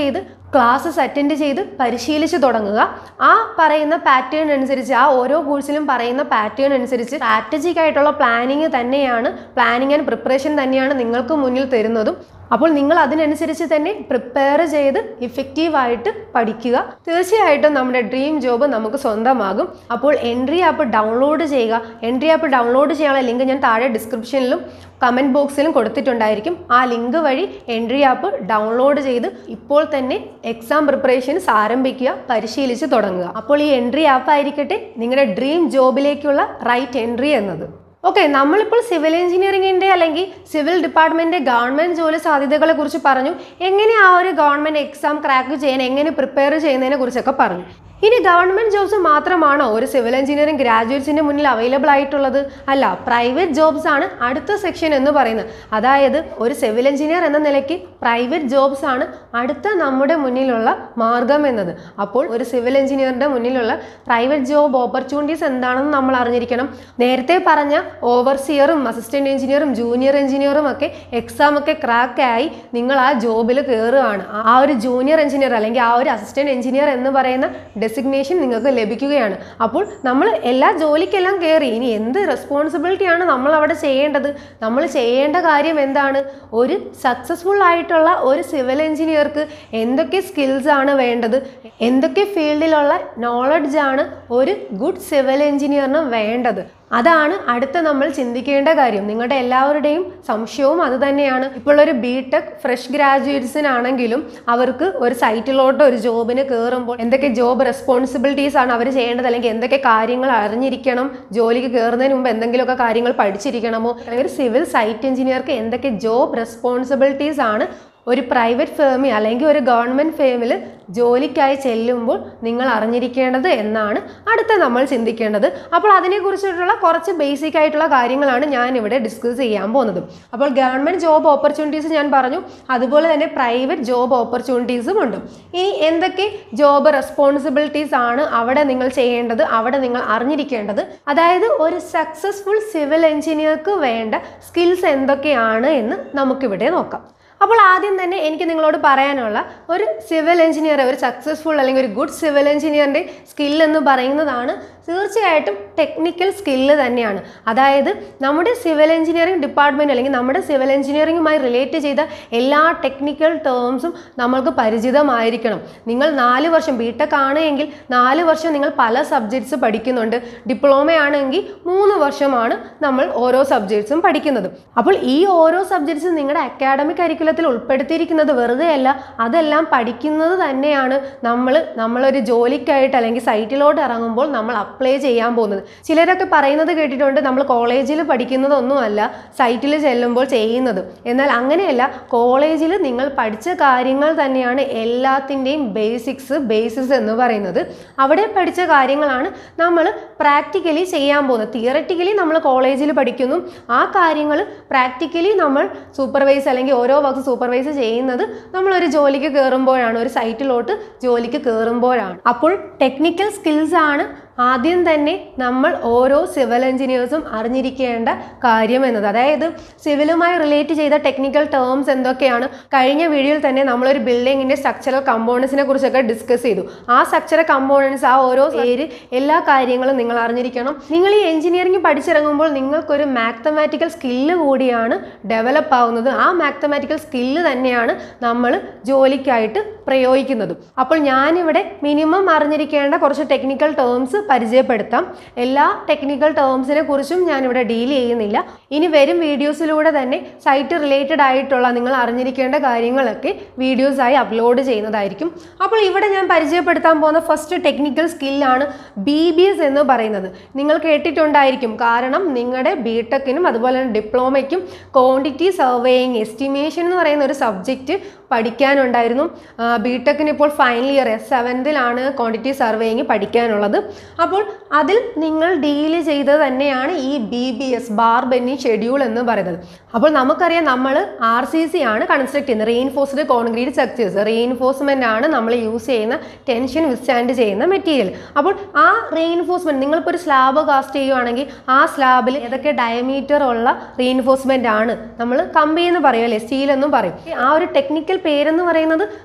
ക്ലാസ്സസ് അറ്റൻഡ് ചെയ്ത് പരിശീലിച്ച് തുടങ്ങുക ആ പറയുന്ന പാറ്റേൺ അനുസരിച്ച് ആ ഓരോ കോഴ്സിലും പറയുന്ന പാറ്റേൺ അനുസരിച്ച് സ്ട്രാറ്റജിക് ആയിട്ടുള്ള പ്ലാനിങ് തന്നെയാണ് പ്ലാനിങ് ആൻഡ് പ്രിപ്പറേഷൻ തന്നെയാണ് നിങ്ങൾക്ക് മുന്നിൽ തരുന്നതും അപ്പോൾ നിങ്ങൾ അതിനനുസരിച്ച് തന്നെ പ്രിപ്പയർ ചെയ്ത് ഇഫക്റ്റീവായിട്ട് പഠിക്കുക തീർച്ചയായിട്ടും നമ്മുടെ ഡ്രീം ജോബ് നമുക്ക് സ്വന്തമാകും അപ്പോൾ എൻട്രി ആപ്പ് ഡൗൺലോഡ് ചെയ്യുക എൻട്രി ആപ്പ് ഡൗൺലോഡ് ചെയ്യാനുള്ള ലിങ്ക് ഞാൻ താഴെ ഡിസ്ക്രിപ്ഷനിലും കമൻറ്റ് ബോക്സിലും കൊടുത്തിട്ടുണ്ടായിരിക്കും ആ ലിങ്ക് വഴി എൻട്രി ആപ്പ് ഡൗൺലോഡ് ചെയ്ത് ഇപ്പോൾ തന്നെ എക്സാം പ്രിപ്പറേഷൻസ് ആരംഭിക്കുക പരിശീലിച്ച് തുടങ്ങുക അപ്പോൾ ഈ എൻട്രി ആപ്പ് ആയിരിക്കട്ടെ നിങ്ങളുടെ ഡ്രീം ജോബിലേക്കുള്ള റൈറ്റ് എൻട്രി എന്നത് ഓക്കെ നമ്മളിപ്പോൾ സിവിൽ എഞ്ചിനീയറിംഗിൻ്റെ അല്ലെങ്കിൽ സിവിൽ ഡിപ്പാർട്ട്മെൻറ്റ് ഗവൺമെൻറ് ജോലി സാധ്യതകളെ കുറിച്ച് പറഞ്ഞു എങ്ങനെ ആ ഒരു ഗവൺമെൻറ് എക്സാം ക്രാക്ക് ചെയ്യാൻ എങ്ങനെ പ്രിപ്പയർ ചെയ്യുന്നതിനെ കുറിച്ചൊക്കെ പറഞ്ഞു ഇനി ഗവൺമെൻറ് ജോബ്സ് മാത്രമാണോ ഒരു സിവിൽ എഞ്ചിനീയറിംഗ് ഗ്രാജുവേറ്റ്സിൻ്റെ മുന്നിൽ അവൈലബിൾ ആയിട്ടുള്ളത് അല്ല പ്രൈവറ്റ് ജോബ്സ് ആണ് അടുത്ത സെക്ഷൻ എന്ന് പറയുന്നത് അതായത് ഒരു സിവിൽ എഞ്ചിനീയർ എന്ന നിലയ്ക്ക് പ്രൈവറ്റ് ജോബ്സ് ആണ് അടുത്ത നമ്മുടെ മുന്നിലുള്ള മാർഗം എന്നത് അപ്പോൾ ഒരു സിവിൽ എഞ്ചിനീയറിൻ്റെ മുന്നിലുള്ള പ്രൈവറ്റ് ജോബ് ഓപ്പർച്യൂണിറ്റീസ് എന്താണെന്ന് നമ്മൾ അറിഞ്ഞിരിക്കണം നേരത്തെ പറഞ്ഞ ഓവർസിയറും അസിസ്റ്റന്റ് എഞ്ചിനീയറും ജൂനിയർ എഞ്ചിനീയറും ഒക്കെ എക്സാം ഒക്കെ ക്രാക്ക് ആയി നിങ്ങൾ ആ ജോബിൽ കയറുകയാണ് ആ ഒരു ജൂനിയർ എഞ്ചിനീയർ അല്ലെങ്കിൽ ആ ഒരു അസിസ്റ്റന്റ് എഞ്ചിനീയർ എന്ന് പറയുന്ന ഡെസിഗ്നേഷൻ നിങ്ങൾക്ക് ലഭിക്കുകയാണ് അപ്പോൾ നമ്മൾ എല്ലാ ജോലിക്കെല്ലാം കയറി ഇനി എന്ത് റെസ്പോൺസിബിലിറ്റിയാണ് നമ്മൾ അവിടെ ചെയ്യേണ്ടത് നമ്മൾ ചെയ്യേണ്ട കാര്യം എന്താണ് ഒരു സക്സസ്ഫുൾ ആയിട്ടുള്ള ഒരു സിവിൽ എഞ്ചിനീയർക്ക് എന്തൊക്കെ സ്കിൽസ് ആണ് വേണ്ടത് എന്തൊക്കെ ഫീൽഡിലുള്ള നോളജ് ആണ് ഒരു ഗുഡ് സിവിൽ എഞ്ചിനീയറിന് വേണ്ടത് അതാണ് അടുത്ത നമ്മൾ ചിന്തിക്കേണ്ട കാര്യം നിങ്ങളുടെ എല്ലാവരുടെയും സംശയവും അത് തന്നെയാണ് ഇപ്പോൾ ഒരു ബി ടെക് ഫ്രഷ് ഗ്രാജുവേറ്റ്സിനാണെങ്കിലും അവർക്ക് ഒരു സൈറ്റിലോട്ട് ഒരു ജോബിന് കയറുമ്പോൾ എന്തൊക്കെ ജോബ് റെസ്പോൺസിബിലിറ്റീസ് ആണ് അവർ ചെയ്യേണ്ടത് അല്ലെങ്കിൽ എന്തൊക്കെ കാര്യങ്ങൾ അറിഞ്ഞിരിക്കണം ജോലിക്ക് കയറുന്നതിന് മുമ്പ് എന്തെങ്കിലുമൊക്കെ കാര്യങ്ങൾ പഠിച്ചിരിക്കണമോ അല്ലെങ്കിൽ ഒരു സിവിൽ സൈറ്റ് എഞ്ചിനീയർക്ക് എന്തൊക്കെ ജോബ് റെസ്പോൺസിബിലിറ്റീസ് ആണ് ഒരു പ്രൈവറ്റ് ഫേമിൽ അല്ലെങ്കിൽ ഒരു ഗവൺമെൻറ് ഫേമിൽ ജോലിക്കായി ചെല്ലുമ്പോൾ നിങ്ങൾ അറിഞ്ഞിരിക്കേണ്ടത് എന്നാണ് അടുത്ത നമ്മൾ ചിന്തിക്കേണ്ടത് അപ്പോൾ അതിനെക്കുറിച്ചിട്ടുള്ള കുറച്ച് ബേസിക് ആയിട്ടുള്ള കാര്യങ്ങളാണ് ഞാൻ ഇവിടെ ഡിസ്കസ് ചെയ്യാൻ പോകുന്നത് അപ്പോൾ ഗവൺമെൻറ് ജോബ് ഓപ്പർച്യൂണിറ്റീസ് ഞാൻ പറഞ്ഞു അതുപോലെ തന്നെ പ്രൈവറ്റ് ജോബ് ഓപ്പർച്യൂണിറ്റീസും ഉണ്ട് ഇനി എന്തൊക്കെ ജോബ് റെസ്പോൺസിബിലിറ്റീസ് ആണ് അവിടെ നിങ്ങൾ ചെയ്യേണ്ടത് അവിടെ നിങ്ങൾ അറിഞ്ഞിരിക്കേണ്ടത് അതായത് ഒരു സക്സസ്ഫുൾ സിവിൽ എഞ്ചിനീയർക്ക് വേണ്ട സ്കിൽസ് എന്തൊക്കെയാണ് എന്ന് നമുക്കിവിടെ നോക്കാം അപ്പോൾ ആദ്യം തന്നെ എനിക്ക് നിങ്ങളോട് പറയാനുള്ള ഒരു സിവിൽ എഞ്ചിനീയർ ഒരു സക്സസ്ഫുൾ അല്ലെങ്കിൽ ഒരു ഗുഡ് സിവിൽ എഞ്ചിനീയറിൻ്റെ സ്കിൽ എന്ന് പറയുന്നതാണ് തീർച്ചയായിട്ടും ടെക്നിക്കൽ സ്കില്ല് തന്നെയാണ് അതായത് നമ്മുടെ സിവിൽ എഞ്ചിനീയറിംഗ് ഡിപ്പാർട്ട്മെൻറ്റ് അല്ലെങ്കിൽ നമ്മുടെ സിവിൽ എഞ്ചിനീയറിംഗുമായി റിലേറ്റ് ചെയ്ത എല്ലാ ടെക്നിക്കൽ ടേംസും നമ്മൾക്ക് പരിചിതമായിരിക്കണം നിങ്ങൾ നാല് വർഷം ബി ടെക് ആണ് എങ്കിൽ നാല് വർഷം നിങ്ങൾ പല സബ്ജക്ട്സ് പഠിക്കുന്നുണ്ട് ഡിപ്ലോമ ആണെങ്കിൽ മൂന്ന് വർഷമാണ് നമ്മൾ ഓരോ സബ്ജക്ട്സും പഠിക്കുന്നത് അപ്പോൾ ഈ ഓരോ സബ്ജക്ട്സും നിങ്ങളുടെ അക്കാഡമിക് കരിക്കുലത്തിൽ ഉൾപ്പെടുത്തിയിരിക്കുന്നത് വെറുതെ അല്ല അതെല്ലാം പഠിക്കുന്നത് തന്നെയാണ് നമ്മൾ നമ്മളൊരു ജോലിക്കായിട്ട് അല്ലെങ്കിൽ സൈറ്റിലോട്ട് ഇറങ്ങുമ്പോൾ നമ്മൾ അപ്ലൈ ചെയ്യാൻ പോകുന്നത് ചിലരൊക്കെ പറയുന്നത് കേട്ടിട്ടുണ്ട് നമ്മൾ കോളേജിൽ പഠിക്കുന്നതൊന്നുമല്ല സൈറ്റിൽ ചെല്ലുമ്പോൾ ചെയ്യുന്നത് എന്നാൽ അങ്ങനെയല്ല കോളേജിൽ നിങ്ങൾ പഠിച്ച കാര്യങ്ങൾ തന്നെയാണ് എല്ലാത്തിൻ്റെയും ബേസിക്സ് ബേസിസ് എന്ന് പറയുന്നത് അവിടെ പഠിച്ച കാര്യങ്ങളാണ് നമ്മൾ പ്രാക്ടിക്കലി ചെയ്യാൻ പോകുന്നത് തിയററ്റിക്കലി നമ്മൾ കോളേജിൽ പഠിക്കുന്നു ആ കാര്യങ്ങൾ പ്രാക്ടിക്കലി നമ്മൾ സൂപ്പർവൈസ് അല്ലെങ്കിൽ ഓരോ വർക്ക് സൂപ്പർവൈസ് ചെയ്യുന്നത് നമ്മളൊരു ജോലിക്ക് കയറുമ്പോഴാണ് ഒരു സൈറ്റിലോട്ട് ജോലിക്ക് കയറുമ്പോഴാണ് അപ്പോൾ ടെക്നിക്കൽ സ്കിൽസ് ആണ് ആദ്യം തന്നെ നമ്മൾ ഓരോ സിവിൽ എഞ്ചിനീയേഴ്സും അറിഞ്ഞിരിക്കേണ്ട കാര്യം എന്നത് അതായത് സിവിലുമായി റിലേറ്റ് ചെയ്ത ടെക്നിക്കൽ ടേംസ് എന്തൊക്കെയാണ് കഴിഞ്ഞ വീഡിയോയിൽ തന്നെ നമ്മളൊരു ബിൽഡിങ്ങിൻ്റെ സ്ട്രക്ചറൽ കമ്പോണൻസിനെ കുറിച്ചൊക്കെ ഡിസ്കസ് ചെയ്തു ആ സ്ട്രക്ചറൽ കമ്പോണൻസ് ആ ഓരോ പേര് എല്ലാ കാര്യങ്ങളും നിങ്ങൾ അറിഞ്ഞിരിക്കണം നിങ്ങൾ ഈ എഞ്ചിനീയറിംഗ് പഠിച്ചിറങ്ങുമ്പോൾ നിങ്ങൾക്കൊരു മാത്തമാറ്റിക്കൽ സ്കില്ല് കൂടിയാണ് ഡെവലപ്പ് ആവുന്നത് ആ മാത്തമാറ്റിക്കൽ സ്കില്ല് തന്നെയാണ് നമ്മൾ ജോലിക്കായിട്ട് പ്രയോഗിക്കുന്നത് അപ്പോൾ ഞാനിവിടെ മിനിമം അറിഞ്ഞിരിക്കേണ്ട കുറച്ച് ടെക്നിക്കൽ ടേംസ് പരിചയപ്പെടുത്താം എല്ലാ ടെക്നിക്കൽ ടേംസിനെ കുറിച്ചും ഞാനിവിടെ ഡീൽ ചെയ്യുന്നില്ല ഇനി വരും വീഡിയോസിലൂടെ തന്നെ സൈറ്റ് റിലേറ്റഡ് ആയിട്ടുള്ള നിങ്ങൾ അറിഞ്ഞിരിക്കേണ്ട കാര്യങ്ങളൊക്കെ വീഡിയോസായി അപ്ലോഡ് ചെയ്യുന്നതായിരിക്കും അപ്പോൾ ഇവിടെ ഞാൻ പരിചയപ്പെടുത്താൻ പോകുന്ന ഫസ്റ്റ് ടെക്നിക്കൽ സ്കില്ലാണ് ബി ബി എസ് എന്ന് പറയുന്നത് നിങ്ങൾ കേട്ടിട്ടുണ്ടായിരിക്കും കാരണം നിങ്ങളുടെ ബി ടെക്കിനും അതുപോലെ തന്നെ ഡിപ്ലോമയ്ക്കും ക്വാണ്ടിറ്റി സർവേയിങ് എസ്റ്റിമേഷൻ എന്ന് പറയുന്ന ഒരു സബ്ജക്റ്റ് പഠിക്കാനുണ്ടായിരുന്നു ബി ടെക്കിന് ഇപ്പോൾ ഫൈനൽ ഇയർ എസ് സെവൻത്തിലാണ് ക്വാണ്ടിറ്റി സർവേയിങ് പഠിക്കാനുള്ളത് അപ്പോൾ അതിൽ നിങ്ങൾ ഡീൽ ചെയ്തത് തന്നെയാണ് ഈ ബി ബി എസ് ബാർ ബെന്നി ഷെഡ്യൂൾ എന്ന് പറയുന്നത് അപ്പോൾ നമുക്കറിയാം നമ്മൾ ആർ സി സി ആണ് കൺസ്ട്രക്ട് ചെയ്യുന്നത് റെയിൻഫോഴ്സ്ഡ് കോൺക്രീറ്റ് സ്ട്രക്ചേഴ്സ് റെയിൻഫോഴ്സ്മെൻ്റ് ആണ് നമ്മൾ യൂസ് ചെയ്യുന്ന ടെൻഷൻ വിസ്റ്റാൻഡ് ചെയ്യുന്ന മെറ്റീരിയൽ അപ്പോൾ ആ റെയിൻഫോഴ്സ്മെൻറ്റ് നിങ്ങളിപ്പോൾ ഒരു സ്ലാബ് കാസ്റ്റ് ചെയ്യുവാണെങ്കിൽ ആ സ്ലാബിൽ ഏതൊക്കെ ഡയമീറ്റർ ഉള്ള റെയിൻഫോഴ്സ്മെൻ്റ് ആണ് നമ്മൾ കമ്പി എന്ന് പറയുമല്ലേ സ്റ്റീൽ എന്നും പറയും ആ ഒരു ടെക്നിക്കൽ പേരെന്ന് പറയുന്നത് റെയിൻഫോഴ്സ്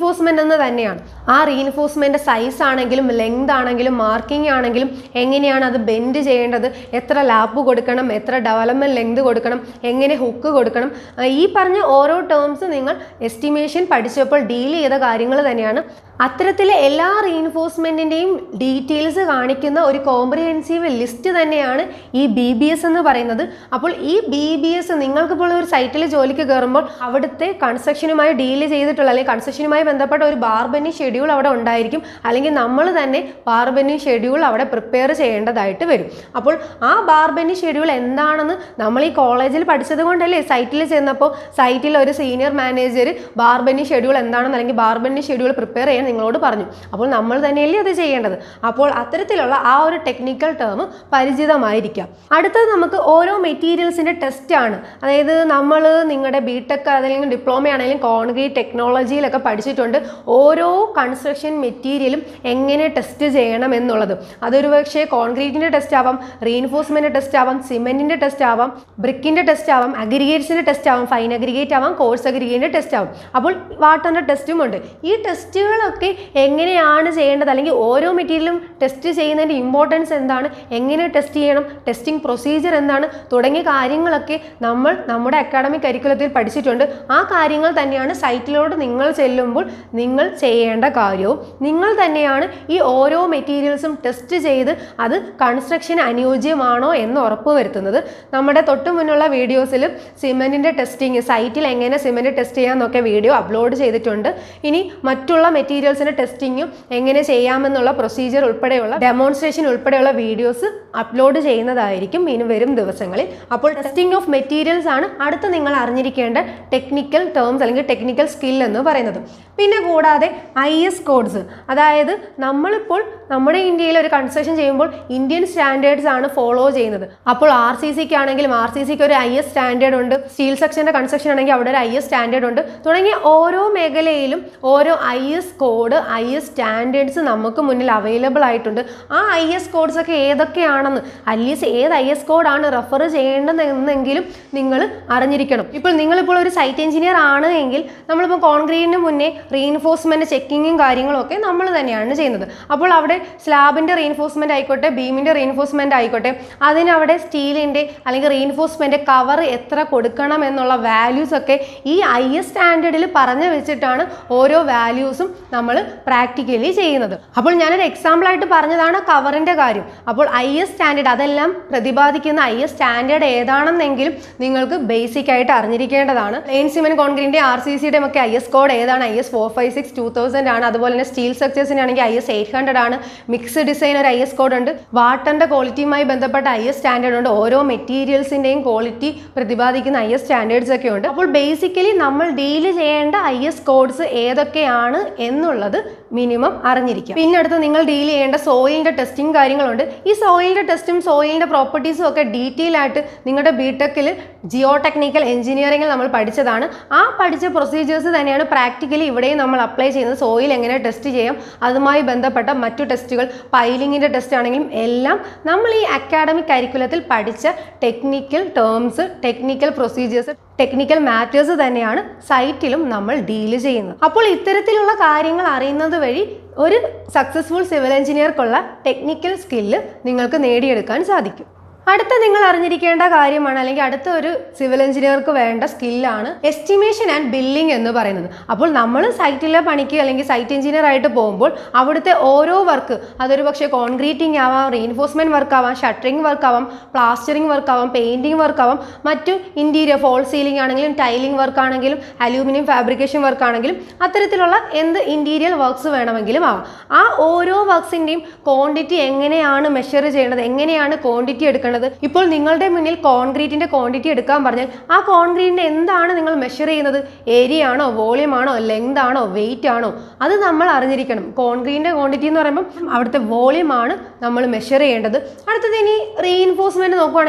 റീഇൻഫോഴ്സ്മെന്റ് എന്ന് തന്നെയാണ് ആ റീഇൻഫോഴ്സ്മെന്റ് സൈസ് ആണെങ്കിലും ലെങ്ത് ആണെങ്കിലും മാർക്കിംഗ് ആണെങ്കിലും എങ്ങനെയാണ് അത് ബെൻഡ് ചെയ്യേണ്ടത് എത്ര ലാപ്പ് കൊടുക്കണം എത്ര ഡെവലപ്മെന്റ് ലെങ്ത് കൊടുക്കണം എങ്ങനെ ഹുക്ക് കൊടുക്കണം ആ, ഈ പറഞ്ഞ ഓരോ ടേംസ് നിങ്ങൾ എസ്റ്റിമേഷൻ പഠിച്ചപ്പോൾ ഡീൽ ചെയ്ത കാര്യങ്ങൾ തന്നെയാണ് അത്തരത്തിലെ എല്ലാ റീഇൻഫോഴ്സ്മെൻറ്റിൻ്റെയും ഡീറ്റെയിൽസ് കാണിക്കുന്ന ഒരു കോംപ്രിഹെൻസീവ് ലിസ്റ്റ് തന്നെയാണ് ഈ ബി ബി എസ് എന്ന് പറയുന്നത് അപ്പോൾ ഈ ബി ബി എസ് നിങ്ങൾക്കിപ്പോൾ ഒരു സൈറ്റിൽ ജോലിക്ക് കയറുമ്പോൾ അവിടുത്തെ കൺസ്ട്രക്ഷനുമായി ഡീൽ ചെയ്തിട്ടുള്ള അല്ലെങ്കിൽ കൺസ്ട്രക്ഷനുമായി ബന്ധപ്പെട്ട ഒരു ബാർബനി ഷെഡ്യൂൾ അവിടെ ഉണ്ടായിരിക്കും അല്ലെങ്കിൽ നമ്മൾ തന്നെ ബാർബനി ഷെഡ്യൂൾ അവിടെ പ്രിപ്പയർ ചെയ്യേണ്ടതായിട്ട് വരും അപ്പോൾ ആ ബാർബനി ഷെഡ്യൂൾ എന്താണെന്ന് നമ്മൾ ഈ കോളേജിൽ പഠിച്ചത് കൊണ്ടല്ലേ സൈറ്റിൽ ചെന്നപ്പോൾ സൈറ്റിൽ ഒരു സീനിയർ മാനേജർ ബാർബനി ഷെഡ്യൂൾ എന്താണെന്ന് അല്ലെങ്കിൽ ബാർബനി ഷെഡ്യൂൾ പ്രിപ്പയർ ചെയ്യാൻ നിങ്ങളോട് പറഞ്ഞു അപ്പോൾ നമ്മൾ തന്നെയല്ലേ അത് ചെയ്യേണ്ടത് അപ്പോൾ അത്തരത്തിലുള്ള ആ ഒരു ടെക്നിക്കൽ ടേം പരിചിതമായിരിക്കാം അടുത്തത് നമുക്ക് ഓരോ മെറ്റീരിയൽസിൻ്റെ ടെസ്റ്റ് ആണ് അതായത് നമ്മൾ നിങ്ങളുടെ ബി ടെക് അല്ലെങ്കിൽ ഡിപ്ലോമ ആണെങ്കിലും കോൺക്രീറ്റ് ടെക്നോളജിയിലൊക്കെ പഠിച്ചിട്ടുണ്ട് ഓരോ കൺസ്ട്രക്ഷൻ മെറ്റീരിയലും എങ്ങനെ ടെസ്റ്റ് ചെയ്യണം എന്നുള്ളത് അതൊരു പക്ഷേ കോൺക്രീറ്റിൻ്റെ ടെസ്റ്റ് ആവാം റീഇൻഫോഴ്സ്മെൻറ്റ് ടെസ്റ്റ് ആവാം സിമെൻറ്റിൻ്റെ ടെസ്റ്റ് ആവാം ബ്രിക്കിൻ്റെ ടെസ്റ്റ് ആവാം അഗ്രിഗേറ്റ്സിൻ്റെ ടെസ്റ്റ് ആവാം ഫൈൻ അഗ്രിഗേറ്റ് ആവാം കോഴ്സ് അഗ്രിഗേറ്റിൻ്റെ ടെസ്റ്റ് ആവാം അപ്പോൾ വാട്ടറിൻ്റെ ടെസ്റ്റും ഉണ്ട് ഈ ടെസ്റ്റുകളൊക്കെ എങ്ങനെയാണ് ചെയ്യേണ്ടത് അല്ലെങ്കിൽ ഓരോ മെറ്റീരിയലും ടെസ്റ്റ് ചെയ്യുന്നതിൻ്റെ ഇമ്പോർട്ടൻസ് എന്താണ് എങ്ങനെ ടെസ്റ്റ് ചെയ്യണം ടെസ്റ്റിംഗ് പ്രൊസീജിയർ എന്താണ് തുടങ്ങിയ കാര്യങ്ങളൊക്കെ നമ്മൾ നമ്മുടെ അക്കാഡമിക് കരിക്കുലത്തിൽ പഠിച്ചിട്ടുണ്ട് ആ കാര്യങ്ങൾ തന്നെയാണ് സൈറ്റിലോട്ട് നിങ്ങൾ ചെല്ലുമ്പോൾ നിങ്ങൾ ചെയ്യേണ്ട കാര്യവും നിങ്ങൾ തന്നെയാണ് ഈ ഓരോ മെറ്റീരിയൽസും ടെസ്റ്റ് ചെയ്ത് അത് കൺസ്ട്രക്ഷൻ അനുയോജ്യമാണോ എന്ന് ഉറപ്പ് വരുത്തുന്നത് നമ്മുടെ തൊട്ട് മുന്നുള്ള വീഡിയോസിൽ സിമെൻറ്റിൻ്റെ ടെസ്റ്റിംഗ് സൈറ്റിൽ എങ്ങനെ സിമെൻറ്റ് ടെസ്റ്റ് ചെയ്യാമെന്നൊക്കെ വീഡിയോ അപ്ലോഡ് ചെയ്തിട്ടുണ്ട് ഇനി മറ്റുള്ള മെറ്റീരിയൽസിൻ്റെ ടെസ്റ്റിങ്ങും എങ്ങനെ ചെയ്യാമെന്നുള്ള പ്രൊസീജിയർ ഉൾപ്പെടെയുള്ള ഡെമോൺസ്ട്രേഷൻ ഉൾപ്പെടെയുള്ള വീഡിയോസ് അപ്ലോഡ് ചെയ്യുന്നതായിരിക്കും ഇനി വരും ദിവസങ്ങളിൽ അപ്പോൾ ടെസ്റ്റിംഗ് ഓഫ് മെറ്റീരിയൽസ് ആണ് അടുത്ത് നിങ്ങൾ അറിഞ്ഞിരിക്കേണ്ട ടെക്നിക്കൽ ടേംസ് അല്ലെങ്കിൽ ടെക്നിക്കൽ സ്കിൽ എന്ന് പറയുന്നത് പിന്നെ കൂടാതെ ഐ എസ് കോഡ്സ് അതായത് നമ്മളിപ്പോൾ നമ്മുടെ ഇന്ത്യയിൽ ഒരു കൺസ്ട്രക്ഷൻ ചെയ്യുമ്പോൾ ഇന്ത്യൻ സ്റ്റാൻഡേർഡ്സ് ആണ് ഫോളോ ചെയ്യുന്നത് അപ്പോൾ ആർ സി സിക്ക് ആണെങ്കിലും ആർ സി സിക്ക് ഒരു ഐ എസ് സ്റ്റാൻഡേർഡ് ഉണ്ട് സ്റ്റീൽ സെക്ഷൻ്റെ കൺസ്ട്രക്ഷൻ ആണെങ്കിൽ അവിടെ ഒരു ഐ എസ് സ്റ്റാൻഡേർഡ് ഉണ്ട് തുടങ്ങിയ ഓരോ മേഖലയിലും ഓരോ I S code I S standards നമുക്ക് മുന്നിൽ അവൈലബിൾ ആയിട്ടുണ്ട് ആ ഐ എസ് കോഡ്സ് ഒക്കെ ഏതൊക്കെയാണെന്ന് അറ്റ്ലീസ്റ്റ് ഏത് ഐ എസ് കോഡാണ് റെഫർ ചെയ്യേണ്ടതെന്നെങ്കിലും നിങ്ങൾ അറിഞ്ഞിരിക്കണം ഇപ്പോൾ നിങ്ങളിപ്പോൾ ഒരു സൈറ്റ് എഞ്ചിനീയർ ആണ് എങ്കിൽ നമ്മളിപ്പോൾ കോൺക്രീറ്റിന് മുന്നേ റീഇൻഫോഴ്സ്മെൻറ്റ് ചെക്കിങ്ങും കാര്യങ്ങളും ഒക്കെ നമ്മൾ തന്നെയാണ് ചെയ്യുന്നത് അപ്പോൾ അവിടെ സ്ലാബിൻ്റെ റീഇൻഫോഴ്സ്മെൻറ്റ് ആയിക്കോട്ടെ ബീമിൻ്റെ റീഇൻഫോഴ്സ്മെൻറ്റ് ആയിക്കോട്ടെ അതിനവിടെ സ്റ്റീലിൻ്റെ അല്ലെങ്കിൽ റീഇൻഫോഴ്സ്മെൻറ്റ് കവർ എത്ര കൊടുക്കണം എന്നുള്ള വാല്യൂസ് ഒക്കെ ഈ ഐ എസ് സ്റ്റാൻഡേർഡിൽ പറഞ്ഞു വെച്ചിട്ടാണ് ഓരോ വാല്യൂസും നമ്മൾ പ്രാക്ടിക്കലി ചെയ്യുന്നത് അപ്പോൾ ഞാനൊരു എക്സാമ്പിൾ ആയിട്ട് പറഞ്ഞതാണ് കവറിൻ്റെ കാര്യം അപ്പോൾ ഐ എസ് സ്റ്റാൻഡേർഡ് അതെല്ലാം പ്രതിപാദിക്കുന്ന ഐ എസ് സ്റ്റാൻഡേർഡ് ഏതാണെന്നെങ്കിലും നിങ്ങൾക്ക് ബേസിക് ആയിട്ട് അറിഞ്ഞിരിക്കേണ്ടതാണ് പ്ലെയിൻ സിമെന്റ് കോൺക്രീറ്റിന്റെ ആർ സി സിയുടെയും ഒക്കെ ഐ എസ് കോഡ് ഏതാണ് I S four five six two thousand ആണ് അതുപോലെ തന്നെ സ്റ്റീൽ സ്ട്രക്ചേഴ്സിനാണെങ്കിൽ ഐ എസ് എയ്റ്റ് ഹൺഡ്രഡ് ആണ് മിക്സ് ഡിസൈൻ ഒരു ഐ എസ് കോഡ് ഉണ്ട് വാട്ടറിന്റെ ക്വാളിറ്റിയുമായി ബന്ധപ്പെട്ട ഐ എസ് സ്റ്റാൻഡേർഡ് ഉണ്ട് ഓരോ മെറ്റീരിയൽസിന്റെയും ക്വാളിറ്റി പ്രതിപാദിക്കുന്ന ഐ എസ് സ്റ്റാൻഡേർഡ്സ് ഒക്കെ ഉണ്ട് അപ്പോൾ ബേസിക്കലി നമ്മൾ ഡീൽ ചെയ്യേണ്ട ഐ എസ് കോഡ്സ് ഏതൊക്കെയാണ് എന്നുള്ളത് മിനിമം അറിഞ്ഞിരിക്കും പിന്നെ അടുത്ത് നിങ്ങൾ ഡീൽ ചെയ്യേണ്ട സോയിലിന്റെ ടെസ്റ്റിംഗ് കാര്യങ്ങളുണ്ട് ഈ സോയിലിന്റെ ടെസ്റ്റും സോയിലിന്റെ പ്രോപ്പർട്ടീസും ഒക്കെ ഡീറ്റെയിൽ ആയിട്ട് നിങ്ങളുടെ ബി ടെക്കിൽ ജിയോ ടെക്നിക്കൽ എഞ്ചിനീയറിംഗിൽ നമ്മൾ പഠിച്ചതാണ് ആ പഠിച്ച പ്രൊസീജിയേഴ്സ് തന്നെയാണ് പ്രാക്ടിക്കലി ഇവിടെയും നമ്മൾ അപ്ലൈ ചെയ്യുന്നത് സോയിൽ എങ്ങനെ ടെസ്റ്റ് ചെയ്യാം അതുമായി ബന്ധപ്പെട്ട മറ്റു ടെസ്റ്റുകൾ പൈലിങ്ങിൻ്റെ ടെസ്റ്റ് ആണെങ്കിലും എല്ലാം നമ്മൾ ഈ അക്കാഡമിക് കരിക്കുലത്തിൽ പഠിച്ച technical terms technical procedures technical matters തന്നെയാണ് സൈറ്റിലും നമ്മൾ ഡീൽ ചെയ്യുന്നത് അപ്പോൾ ഇത്തരത്തിലുള്ള കാര്യങ്ങൾ അറിയുന്നത് വഴി ഒരു സക്സസ്ഫുൾ സിവിൽ എഞ്ചിനീയർക്കുള്ള ടെക്നിക്കൽ സ്കില്ല് നിങ്ങൾക്ക് നേടിയെടുക്കാൻ സാധിക്കും അടുത്ത നിങ്ങൾ അറിഞ്ഞിരിക്കേണ്ട കാര്യമാണ് അല്ലെങ്കിൽ അടുത്ത ഒരു സിവിൽ എഞ്ചിനീയർക്ക് വേണ്ട സ്കില്ലാണ് എസ്റ്റിമേഷൻ ആൻഡ് ബില്ലിംഗ് എന്ന് പറയുന്നത് അപ്പോൾ നമ്മൾ സൈറ്റിലെ പണിക്ക് അല്ലെങ്കിൽ സൈറ്റ് എഞ്ചിനീയർ ആയിട്ട് പോകുമ്പോൾ അവിടുത്തെ ഓരോ വർക്ക് അതൊരു പക്ഷേ കോൺക്രീറ്റിംഗ് ആവാം റീഇൻഫോഴ്സ്മെന്റ് വർക്ക് ആവാം ഷട്ടറിംഗ് വർക്ക് ആവാം പ്ലാസ്റ്ററിംഗ് വർക്ക് ആവാം പെയിന്റിംഗ് വർക്ക് ആവാം മറ്റു ഇന്റീരിയർ ഫോൾ സീലിംഗ് ആണെങ്കിലും ടൈലിംഗ് വർക്ക് ആണെങ്കിലും അലൂമിനിയം ഫാബ്രിക്കേഷൻ വർക്ക് ആണെങ്കിലും അത്തരത്തിലുള്ള എന്ത് ഇന്റീരിയർ വർക്ക്സ് വേണമെങ്കിലും ആവാം ആ ഓരോ വർക്ക്സിൻ്റെയും ക്വാണ്ടിറ്റി എങ്ങനെയാണ് മെഷർ ചെയ്യേണ്ടത് എങ്ങനെയാണ് ക്വാണ്ടിറ്റി എടുക്കേണ്ടത് ഇപ്പോൾ നിങ്ങളുടെ മുന്നിൽ കോൺക്രീറ്റിന്റെ ക്വാണ്ടിറ്റി എടുക്കാൻ പറഞ്ഞാൽ ആ കോൺക്രീറ്റിന്റെ എന്താണ് നിങ്ങൾ മെഷർ ചെയ്യുന്നത് ഏരിയ ആണോ വോളിയം ആണോ ലെങ്ത് ആണോ വെയിറ്റ് ആണോ അത് നമ്മൾ അറിഞ്ഞിരിക്കണം കോൺക്രീറ്റിന്റെ ക്വാണ്ടിറ്റി എന്ന് പറയുമ്പോൾ അവിടുത്തെ വോളിയം ആണ് നമ്മൾ മെഷർ ചെയ്യേണ്ടത് അടുത്തത് ഇനി റീഇൻഫോഴ്സ്മെന്റ് നോക്കുവാണെങ്കിൽ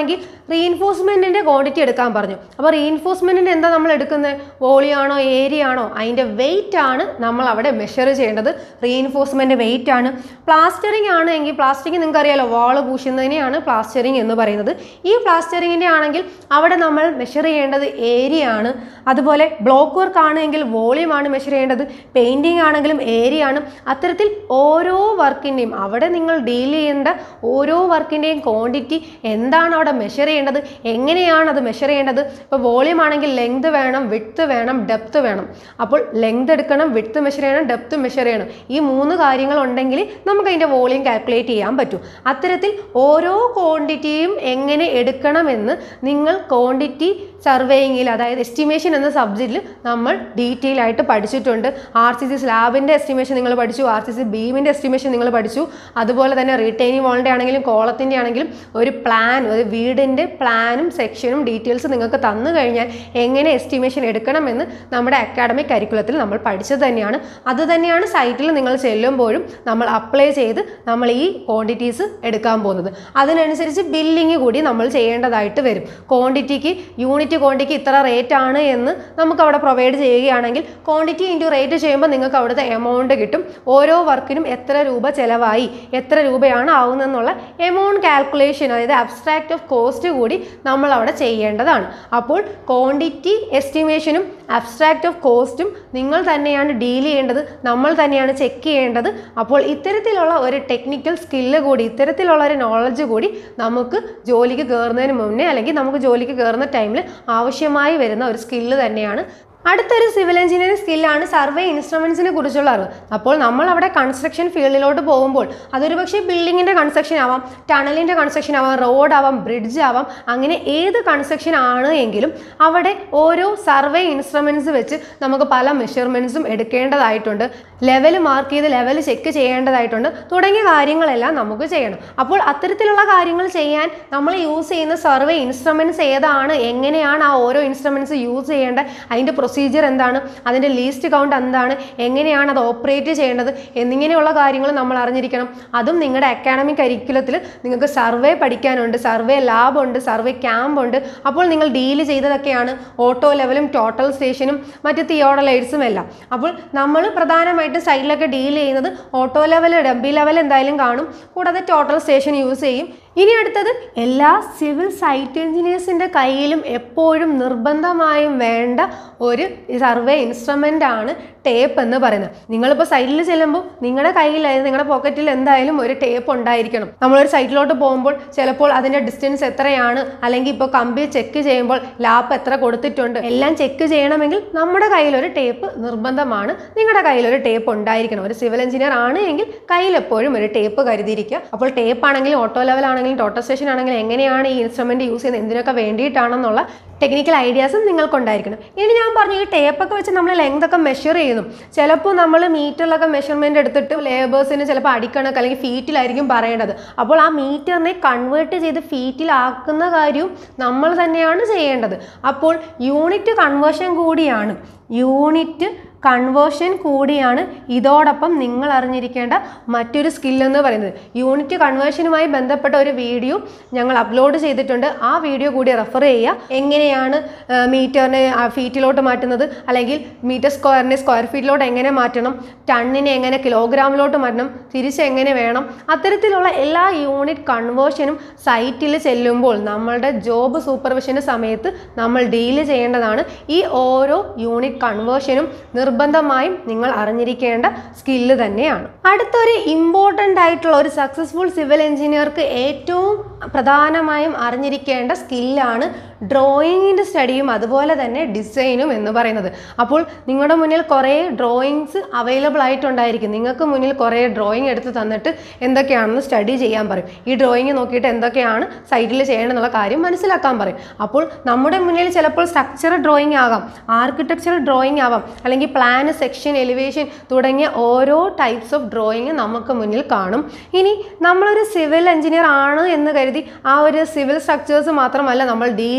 റീഇൻഫോഴ്സ്മെൻറ്റിൻ്റെ ക്വാണ്ടിറ്റി എടുക്കാൻ പറഞ്ഞു അപ്പോൾ റീഇൻഫോഴ്സ്മെൻറ്റിൻ്റെ എന്താ നമ്മൾ എടുക്കുന്നത് വോളിയം ആണോ ഏരിയ ആണോ അതിൻ്റെ വെയിറ്റ് ആണ് നമ്മൾ അവിടെ മെഷർ ചെയ്യേണ്ടത് റീഇൻഫോഴ്സ്മെൻറ്റ് വെയിറ്റ് ആണ് പ്ലാസ്റ്ററിങ് ആണ് എങ്കിൽ പ്ലാസ്റ്റിക് നിങ്ങൾക്ക് അറിയാലോ വാള് പൂശുന്നതിനെയാണ് പ്ലാസ്റ്ററിങ് എന്ന് പറയുന്നത് ഈ പ്ലാസ്റ്ററിങ്ങിൻ്റെ ആണെങ്കിൽ അവിടെ നമ്മൾ മെഷർ ചെയ്യേണ്ടത് ഏരിയ ആണ് അതുപോലെ ബ്ലോക്ക് വർക്ക് ആണെങ്കിൽ വോളിയം ആണ് മെഷർ ചെയ്യേണ്ടത് പെയിൻറ്റിങ് ആണെങ്കിലും ഏരിയ ആണ് അത്തരത്തിൽ ഓരോ വർക്കിൻ്റെയും അവിടെ നിങ്ങൾ ഡീൽ ചെയ്യേണ്ട ഓരോ വർക്കിൻ്റെയും ക്വാണ്ടിറ്റി എന്താണ് അവിടെ മെഷർ ചെയ്യേണ്ടത് എങ്ങനെയാണ് അത് മെഷർ ചെയ്യേണ്ടത് ഇപ്പോൾ വോളിയം ആണെങ്കിൽ ലെങ്ത് വേണം വിട്ത്ത് വേണം ഡെപ്ത് വേണം അപ്പോൾ ലെങ്ത് എടുക്കണം വിട്ത്ത് മെഷർ ചെയ്യണം ഡെപ്ത് മെഷർ ചെയ്യണം ഈ മൂന്ന് കാര്യങ്ങൾ ഉണ്ടെങ്കിൽ നമുക്ക് അതിൻ്റെ വോളിയം കാൽക്കുലേറ്റ് ചെയ്യാൻ പറ്റും അത്തരത്തിൽ ഓരോ ക്വാണ്ടിറ്റിയും എങ്ങനെ എടുക്കണമെന്ന് നിങ്ങൾ ക്വാണ്ടിറ്റി സർവേയിങ്ങിൽ അതായത് എസ്റ്റിമേഷൻ എന്ന സബ്ജക്റ്റിൽ നമ്മൾ ഡീറ്റെയിൽ ആയിട്ട് പഠിച്ചിട്ടുണ്ട് ആർ സി സി സ്ലാബിൻ്റെ എസ്റ്റിമേഷൻ നിങ്ങൾ പഠിച്ചു ആർ സി സി ബീമിൻ്റെ എസ്റ്റിമേഷൻ നിങ്ങൾ പഠിച്ചു അതുപോലെ തന്നെ റീറ്റെയിനിങ് വാളിൻ്റെ ആണെങ്കിലും കോളത്തിൻ്റെ ആണെങ്കിലും ഒരു പ്ലാൻ ഒരു വീടിൻ്റെ പ്ലാനും സെക്ഷനും ഡീറ്റെയിൽസ് നിങ്ങൾക്ക് തന്നു കഴിഞ്ഞാൽ എങ്ങനെ എസ്റ്റിമേഷൻ എടുക്കണമെന്ന് നമ്മുടെ അക്കാഡമിക് കരിക്കുലത്തിൽ നമ്മൾ പഠിച്ചത് തന്നെയാണ് അത് തന്നെയാണ് സൈറ്റിൽ നിങ്ങൾ ചെല്ലുമ്പോഴും നമ്മൾ അപ്ലൈ ചെയ്ത് നമ്മൾ ഈ ക്വാണ്ടിറ്റീസ് എടുക്കാൻ പോകുന്നത് അതിനനുസരിച്ച് ബില്ലിങ് കൂടി നമ്മൾ ചെയ്യേണ്ടതായിട്ട് വരും ക്വാണ്ടിറ്റിക്ക് യൂണിറ്റ് ക്വാണ്ടിറ്റിക്ക് ഇത്ര റേറ്റ് ആണ് എന്ന് നമുക്ക് അവിടെ പ്രൊവൈഡ് ചെയ്യുകയാണെങ്കിൽ ക്വാണ്ടിറ്റി ഇൻറ്റു റേറ്റ് ചെയ്യുമ്പോൾ നിങ്ങൾക്ക് അവിടുത്തെ എമൗണ്ട് കിട്ടും ഓരോ വർക്കിനും എത്ര രൂപ ചിലവായി എത്ര രൂപയാണ് ആവുന്നതെന്നുള്ള എമൗണ്ട് കാൽക്കുലേഷൻ അതായത് അബ്സ്ട്രാക്റ്റ് ഓഫ് കോസ്റ്റ് കൂടി നമ്മൾ അവിടെ ചെയ്യേണ്ടതാണ് അപ്പോൾ ക്വാണ്ടിറ്റി എസ്റ്റിമേഷനും അബ്സ്ട്രാക്റ്റ് ഓഫ് കോസ്റ്റും നിങ്ങൾ തന്നെയാണ് ഡീൽ ചെയ്യേണ്ടത് നമ്മൾ തന്നെയാണ് ചെക്ക് ചെയ്യേണ്ടത് അപ്പോൾ ഇത്തരത്തിലുള്ള ഒരു ടെക്നിക്കൽ സ്കില്ല് കൂടി ഇത്തരത്തിലുള്ള ഒരു നോളജ് കൂടി നമുക്ക് ജോലിക്ക് കയറുന്നതിന് മുന്നേ അല്ലെങ്കിൽ നമുക്ക് ജോലിക്ക് കയറുന്ന ടൈമിൽ ആവശ്യമായി വരുന്ന ഒരു സ്കില്ല് തന്നെയാണ് അടുത്തൊരു സിവിൽ എഞ്ചിനീയറിംഗ് സ്കില്ലാണ് സർവേ ഇൻസ്ട്രുമെൻസിനെ കുറിച്ചുള്ള അറിവ് അപ്പോൾ നമ്മൾ അവിടെ കൺസ്ട്രക്ഷൻ ഫീൽഡിലോട്ട് പോകുമ്പോൾ അതൊരു പക്ഷേ ബിൽഡിങ്ങിൻ്റെ കൺസ്ട്രക്ഷൻ ആവാം ടണലിൻ്റെ കൺസ്ട്രക്ഷൻ ആവാം റോഡ് ആവാം ബ്രിഡ്ജ് ആവാം അങ്ങനെ ഏത് കൺസ്ട്രക്ഷൻ ആണ് എങ്കിലും അവിടെ ഓരോ സർവേ ഇൻസ്ട്രുമെൻറ്റ്സ് വെച്ച് നമുക്ക് പല മെഷർമെൻറ്റ്സും എടുക്കേണ്ടതായിട്ടുണ്ട് ലെവൽ മാർക്ക് ചെയ്ത് ലെവൽ ചെക്ക് ചെയ്യേണ്ടതായിട്ടുണ്ട് തുടങ്ങിയ കാര്യങ്ങളെല്ലാം നമുക്ക് ചെയ്യണം അപ്പോൾ അത്തരത്തിലുള്ള കാര്യങ്ങൾ ചെയ്യാൻ നമ്മൾ യൂസ് ചെയ്യുന്ന സർവേ ഇൻസ്ട്രുമെൻറ്റ്സ് ഏതാണ് എങ്ങനെയാണ് ആ ഓരോ ഇൻസ്ട്രുമെൻറ്റ്സ് യൂസ് ചെയ്യേണ്ടത് അതിൻ്റെ പ്രൊസീജിയർ എന്താണ് അതിൻ്റെ ലീസ്റ്റ് കൗണ്ട് എന്താണ് എങ്ങനെയാണ് അത് ഓപ്പറേറ്റ് ചെയ്യേണ്ടത് എന്നിങ്ങനെയുള്ള കാര്യങ്ങൾ നമ്മൾ അറിഞ്ഞിരിക്കണം അതും നിങ്ങളുടെ അക്കാഡമിക് കരിക്കുലത്തിൽ നിങ്ങൾക്ക് സർവേ പഠിക്കാനുണ്ട് സർവേ ലാബ് ഉണ്ട് സർവേ ക്യാമ്പ് ഉണ്ട് അപ്പോൾ നിങ്ങൾ ഡീൽ ചെയ്തതൊക്കെയാണ് ഓട്ടോ ലെവലും ടോട്ടൽ സ്റ്റേഷനും മറ്റ് തിയോഡലൈറ്റ്സും എല്ലാം അപ്പോൾ നമ്മൾ പ്രധാനമായിട്ട് സൈഡിലൊക്കെ ഡീൽ ചെയ്യുന്നത് ഓട്ടോ ലെവൽ ഡംബി ലെവൽ എന്തായാലും കാണും കൂടാതെ ടോട്ടൽ സ്റ്റേഷൻ യൂസ് ചെയ്യും ഇനി അടുത്തത് എല്ലാ സിവിൽ സൈറ്റ് എഞ്ചിനീയേഴ്സിൻ്റെ കയ്യിലും എപ്പോഴും നിർബന്ധമായും വേണ്ട ഒരു സർവേ ഇൻസ്ട്രുമെൻ്റ് ആണ് ടേപ്പ് എന്ന് പറയുന്നത് നിങ്ങളിപ്പോൾ സൈറ്റിൽ ചെല്ലുമ്പോൾ നിങ്ങളുടെ കയ്യിൽ അതായത് നിങ്ങളുടെ പോക്കറ്റിൽ എന്തായാലും ഒരു ടേപ്പ് ഉണ്ടായിരിക്കണം നമ്മളൊരു സൈറ്റിലോട്ട് പോകുമ്പോൾ ചിലപ്പോൾ അതിൻ്റെ ഡിസ്റ്റൻസ് എത്രയാണ് അല്ലെങ്കിൽ ഇപ്പോൾ കമ്പി ചെക്ക് ചെയ്യുമ്പോൾ ലാപ്പ് എത്ര കൊടുത്തിട്ടുണ്ട് എല്ലാം ചെക്ക് ചെയ്യണമെങ്കിൽ നമ്മുടെ കയ്യിലൊരു ടേപ്പ് നിർബന്ധമാണ് നിങ്ങളുടെ കയ്യിലൊരു ടേപ്പ് ഉണ്ടായിരിക്കണം ഒരു സിവിൽ എഞ്ചിനീയർ ആണ് എങ്കിൽ കയ്യിൽ എപ്പോഴും ഒരു ടേപ്പ് കരുതിയിരിക്കുക അപ്പോൾ ടേപ്പ് ആണെങ്കിലും ഓട്ടോ ലെവൽ ആണെങ്കിലും ടോട്ടൽ സ്റ്റേഷൻ ആണെങ്കിലും എങ്ങനെയാണ് ഈ ഇൻസ്ട്രുമെൻറ്റ് യൂസ് ചെയ്യുന്നത് എന്തിനൊക്കെ വേണ്ടിയിട്ടാണെന്നുള്ള ടെക്നിക്കൽ ഐഡിയാസും നിങ്ങൾക്കുണ്ടായിരിക്കണം ഇനി ഞാൻ പറഞ്ഞു ഈ ടേപ്പൊക്കെ വെച്ച് നമ്മൾ ലെങ്ത് ഒക്കെ മെഷർ ചെയ്യുന്നു ചിലപ്പോൾ നമ്മൾ മീറ്ററിലൊക്കെ മെഷർമെൻറ്റ് എടുത്തിട്ട് ലേബേഴ്സിന് ചിലപ്പോൾ അടിക്കണക്ക് അല്ലെങ്കിൽ ഫീറ്റിലായിരിക്കും പറയേണ്ടത് അപ്പോൾ ആ മീറ്ററിനെ കൺവേർട്ട് ചെയ്ത് ഫീറ്റിലാക്കുന്ന കാര്യവും നമ്മൾ തന്നെയാണ് ചെയ്യേണ്ടത് അപ്പോൾ യൂണിറ്റ് കൺവേർഷൻ കൂടിയാണ് യൂണിറ്റ് കൺവേർഷൻ കൂടിയാണ് ഇതോടൊപ്പം നിങ്ങൾ അറിഞ്ഞിരിക്കേണ്ട മറ്റൊരു സ്കില്ലെന്ന് പറയുന്നത് യൂണിറ്റ് കൺവേർഷനുമായി ബന്ധപ്പെട്ട ഒരു വീഡിയോ ഞങ്ങൾ അപ്ലോഡ് ചെയ്തിട്ടുണ്ട് ആ വീഡിയോ കൂടി റെഫർ ചെയ്യുക എങ്ങനെയാണ് മീറ്ററിനെ ഫീറ്റിലോട്ട് മാറ്റുന്നത് അല്ലെങ്കിൽ മീറ്റർ സ്ക്വയറിനെ സ്ക്വയർ ഫീറ്റിലോട്ട് എങ്ങനെ മാറ്റണം ടണ്ണിനെ എങ്ങനെ കിലോഗ്രാമിലോട്ട് മാറ്റണം തിരിച്ച് എങ്ങനെ വേണം അത്തരത്തിലുള്ള എല്ലാ യൂണിറ്റ് കൺവേർഷനും സൈറ്റിൽ ചെല്ലുമ്പോൾ നമ്മളുടെ ജോബ് സൂപ്പർവിഷൻ്റെ സമയത്ത് നമ്മൾ ഡീൽ ചെയ്യേണ്ടതാണ് ഈ ഓരോ യൂണിറ്റ് കൺവേർഷനും നിർബന്ധമായും നിങ്ങൾ അറിഞ്ഞിരിക്കേണ്ട സ്കില്ല് തന്നെയാണ് അടുത്തൊരു ഇമ്പോർട്ടൻ്റ് ആയിട്ടുള്ള ഒരു സക്സസ്ഫുൾ സിവിൽ എഞ്ചിനീയർക്ക് ഏറ്റവും പ്രധാനമായും അറിഞ്ഞിരിക്കേണ്ട സ്കില്ലാണ് ഡ്രോയിങ്ങിൻ്റെ സ്റ്റഡിയും അതുപോലെ തന്നെ ഡിസൈനും എന്ന് പറയുന്നത് അപ്പോൾ നിങ്ങളുടെ മുന്നിൽ കുറേ ഡ്രോയിങ്സ് അവൈലബിൾ ആയിട്ടുണ്ടായിരിക്കും നിങ്ങൾക്ക് മുന്നിൽ കുറേ ഡ്രോയിങ് എടുത്ത് തന്നിട്ട് എന്തൊക്കെയാണെന്ന് സ്റ്റഡി ചെയ്യാൻ പറയും ഈ ഡ്രോയിങ് നോക്കിയിട്ട് എന്തൊക്കെയാണ് സൈറ്റിൽ ചെയ്യണമെന്നുള്ള കാര്യം മനസ്സിലാക്കാൻ പറയും അപ്പോൾ നമ്മുടെ മുന്നിൽ ചിലപ്പോൾ സ്ട്രക്ചർ ഡ്രോയിങ് ആകാം ആർക്കിടെക്ചർ ഡ്രോയിങ് ആവാം അല്ലെങ്കിൽ പ്ലാൻ സെക്ഷൻ എലിവേഷൻ തുടങ്ങിയ ഓരോ ടൈപ്സ് ഓഫ് ഡ്രോയിങ് നമുക്ക് മുന്നിൽ കാണും ഇനി നമ്മളൊരു സിവിൽ എഞ്ചിനീയർ ആണ് എന്ന് കരുതി ആ ഒരു സിവിൽ സ്ട്രക്ചേഴ്സ് മാത്രമല്ല നമ്മൾ ഡീൽ